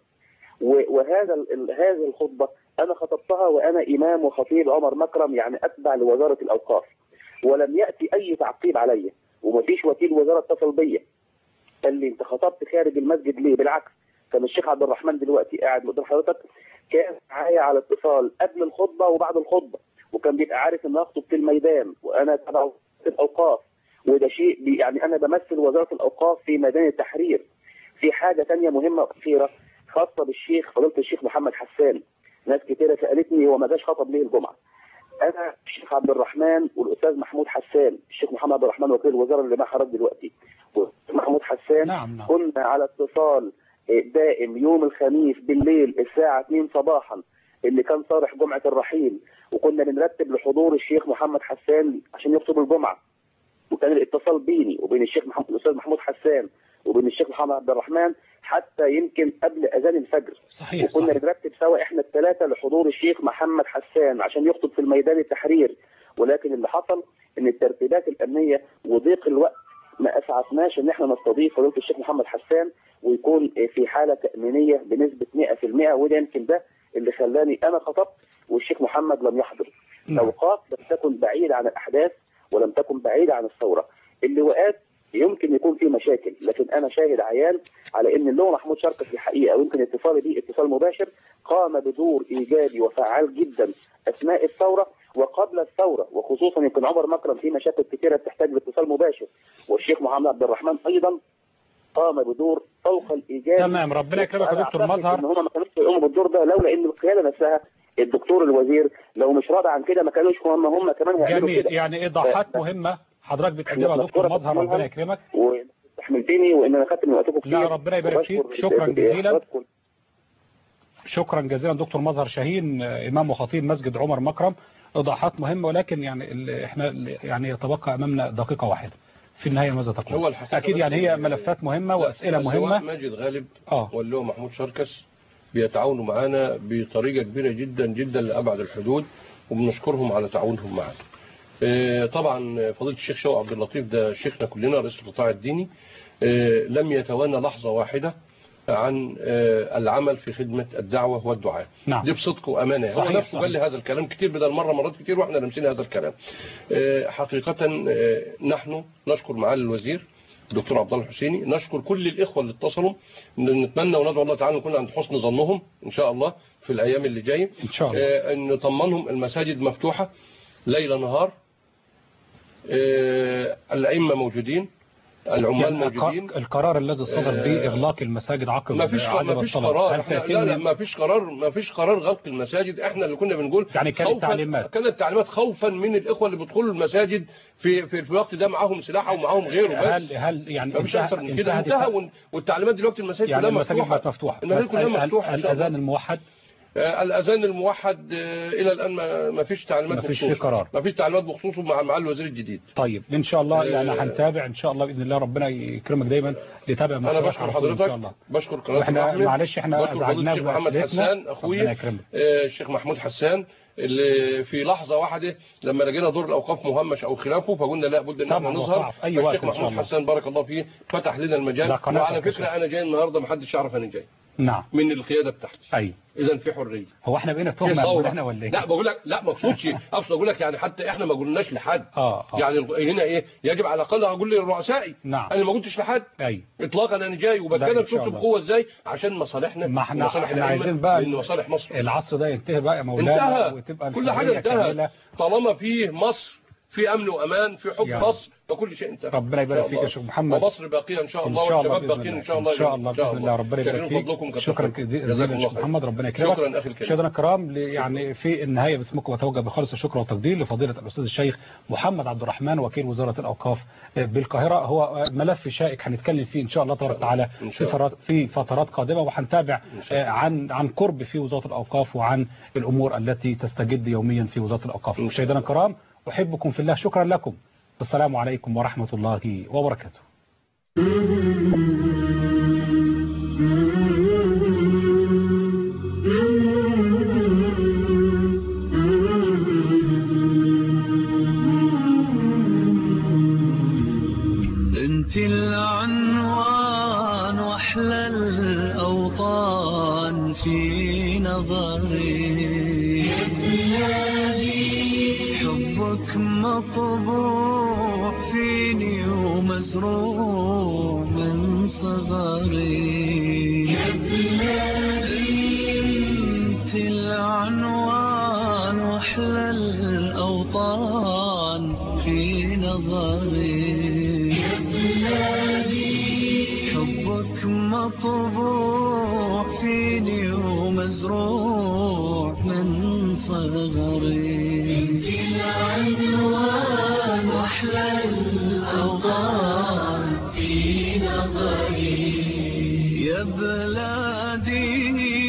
و- وهذا ال- ال- هذه الخطبه انا خطبتها وانا امام وخطيب عمر مكرم يعني اتبع لوزاره الاوقاف ولم ياتي اي تعقيب عليا ومفيش وكيل وزاره اتصل بيا قال لي انت خطبت خارج المسجد ليه بالعكس كان الشيخ عبد الرحمن دلوقتي قاعد قدام حضرتك كان معايا على اتصال قبل الخطبه وبعد الخطبه وكان بيبقى عارف ان اخطب في الميدان وانا تبع وزارة الاوقاف وده شيء بي- يعني انا بمثل وزاره الاوقاف في ميدان التحرير في حاجه تانية مهمه واخيره خاصه بالشيخ فضيله الشيخ محمد حسان ناس كتيره سالتني هو ما جاش خطب ليه الجمعه انا الشيخ عبد الرحمن والاستاذ محمود حسان الشيخ محمد عبد الرحمن وكيل الوزاره اللي مع حضرتك دلوقتي والأستاذ محمود حسان نعم نعم كنا على اتصال دائم يوم الخميس بالليل الساعة 2 صباحا اللي كان صالح جمعة الرحيل وكنا بنرتب لحضور الشيخ محمد حسان عشان يخطب الجمعة وكان الاتصال بيني وبين الشيخ محمد الأستاذ محمود حسان وبين الشيخ محمد عبد الرحمن حتى يمكن قبل أذان الفجر صحيح وكنا صحيح بنرتب سوا احنا الثلاثة لحضور الشيخ محمد حسان عشان يخطب في الميدان التحرير ولكن اللي حصل ان الترتيبات الامنية وضيق الوقت ما اسعفناش ان احنا نستضيف فضيله الشيخ محمد حسان ويكون في حاله تامينيه بنسبه 100% وده يمكن ده اللي خلاني انا خطبت والشيخ محمد لم يحضر. نعم. الاوقاف لم تكن بعيده عن الاحداث ولم تكن بعيده عن الثوره. اللواءات يمكن يكون في مشاكل لكن انا شاهد عيان على ان اللواء محمود شركة في الحقيقه ويمكن اتصالي بيه اتصال مباشر قام بدور ايجابي وفعال جدا اثناء الثوره وقبل الثوره وخصوصا يمكن عمر مكرم في مشاكل كثيره بتحتاج لاتصال مباشر والشيخ محمد عبد الرحمن ايضا قام بدور فوق الايجاب تمام ربنا يكرمك يا أنا دكتور أعتقد مظهر ان هم ما كانوش يقوموا بالدور ده لولا ان القياده نفسها الدكتور الوزير لو مش راضي عن كده ما كانوش هم هم كمان هيعملوا جميل كده يعني ايضاحات مهمة حضرتك بتقدمها يا دكتور مشكورة مظهر ملهم. ربنا يكرمك واستحملتني وان انا خدت من وقتكم كتير لا ربنا يبارك فيك وبشكر شكرا جزيلا حضراتكم. شكرا جزيلا دكتور مظهر شاهين آه، امام وخطيب مسجد عمر مكرم ايضاحات مهمة ولكن يعني ال- احنا ال- يعني يتبقى امامنا دقيقة واحدة في النهاية ماذا هو تقول الحقيقة اكيد بس يعني هي إن- ملفات مهمة واسئلة اللواء مهمة ماجد غالب اه واللواء محمود شركس بيتعاونوا معانا بطريقة كبيرة جدا جدا لأبعد الحدود وبنشكرهم على تعاونهم معنا آه، طبعا فضيله الشيخ شوقي عبد اللطيف ده شيخنا كلنا رئيس القطاع الديني آه، لم يتوانى لحظه واحده عن آه، العمل في خدمه الدعوه والدعاء نعم. دي بصدق وامانه هو صحيح، نفسه صحيح. قال لي هذا الكلام كتير بدل مره مرات كتير واحنا لمسين هذا الكلام آه، حقيقه آه، نحن نشكر معالي الوزير الدكتور عبد الله الحسيني نشكر كل الاخوه اللي اتصلوا نتمنى وندعو الله تعالى نكون عند حسن ظنهم ان شاء الله في الايام اللي جايه ان شاء الله آه، ان نطمنهم المساجد مفتوحه ليل نهار آه، الائمه موجودين العمال يعني موجودين الق- القرار الذي صدر آه، بإغلاق المساجد عقب ما فيش عقب ما فيش الصلاة قرار هل احنا سيتم لا لا ما فيش قرار ما فيش قرار غلق المساجد احنا اللي كنا بنقول يعني كانت خوفاً- تعليمات. كانت تعليمات خوفا من الاخوه اللي بيدخلوا المساجد في في, في الوقت ده معاهم سلاح ومعاهم غيره بس هل هل يعني ما فيش انتهى- اكثر من كده انتهت انتهى وال- والتعليمات دلوقتي المساجد يعني كلها المساجد مفتوحه بقت مفتوحة المساجد بس كلها ال- ال- مفتوحه إن شاء الله. الأذان الموحد آه، الاذان الموحد آه، الى الان ما ما فيش تعليمات ما فيش بخصوصه. فيه قرار. ما فيش تعليمات بخصوصه مع مع الوزير الجديد طيب ان شاء الله يعني آه، هنتابع ان شاء الله باذن الله ربنا يكرمك دايما لتابع انا محتواك بشكر على طول ان شاء حضرتك الله بشكر قناه واحنا الرحمة. معلش احنا بشكر فضيلة ازعجناك الشيخ محمد بأسئلتنا. حسان ربنا اخويا يكرمك آه، الشيخ محمود حسان اللي في لحظه واحده لما لقينا دور الاوقاف مهمش او خلافه فقلنا لا بد ان سمع احنا وطاعة نظهر في أي وقت الشيخ إن شاء محمود الله. حسان بارك الله فيه فتح لنا المجال ده قناتك وعلى يا فكره شيخ. انا جاي النهارده ما حدش يعرف انا جاي نعم من القياده بتاعتي ايوه اذا في حريه هو احنا بقينا في تهمه ثورة. نقول احنا ولا ايه لا بقول لك لا ما اقصدش اقصد اقول لك يعني حتى احنا ما قلناش لحد اه اه يعني هنا ايه يجب على الاقل اقول لرؤسائي نعم انا ما قلتش لحد ايوه اطلاقا انا جاي لا، وبتكلم إن شاء شفت الله. بقوه ازاي عشان مصالحنا ما احنا ومصالح احنا الأئمة، عايزين بقى لأن مصالح مصر العصر ده ينتهي بقى يا مولانا انتهى وتبقى كل حاجه الحرية انتهى كاملة. طالما فيه مصر في امن وامان في حب يعني. مصر فكل شيء انتهى ربنا يبارك إن شاء فيك يا الله. شيخ محمد ومصر باقيه ان شاء ان الله شاء الله والشباب باذن باقيين الله ان شاء الله ان شاء الله باذن الله ربنا يبارك شاكرين فيك فضلكم كتر شكرا خيركم. جزيلا جزاكم الله شيخ خير. محمد ربنا يكرمك شكرا اخي الكريم مشاهدينا الكرام ل- يعني في النهايه باسمكم اتوجه بخالص الشكر والتقدير لفضيله الاستاذ الشيخ محمد عبد الرحمن وكيل وزاره الاوقاف بالقاهره هو ملف شائك هنتكلم فيه ان شاء الله تبارك وتعالى إن في شاء الله. فترات في فترات قادمه وهنتابع آه، عن عن قرب في وزاره الاوقاف وعن الامور التي تستجد يوميا في وزاره الاوقاف مشاهدينا الكرام احبكم في الله شكرا لكم السلام عليكم ورحمه الله وبركاته انت العنوان واحلى الاوطان في نظري حبك مطبوع فيني ومزروع من صغري انت العنوان واحلى الاوطان في نظري حبك مطبوع فيني ومزروع من صغري انت العنوان واحلى الاوطان في نظري يا بلادي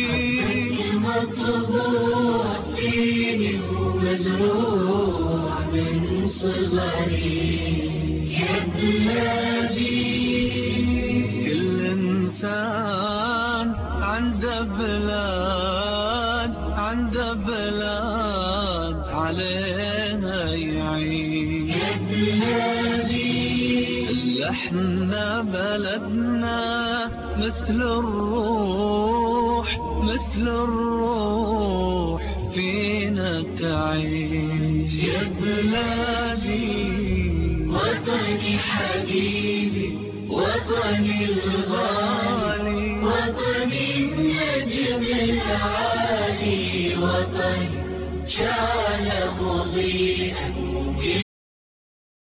مطبوع فيني ومزروع من صغري يا بلادي كل انسان عنده بلاد عنده بلاد عليها يعيش يا بلادي احنا بلدنا مثل الروح مثل الروح فينا تعيش يا بلادي وطني حبيبي وطني الغالي وطني النجم العالي وطني شعل مضيء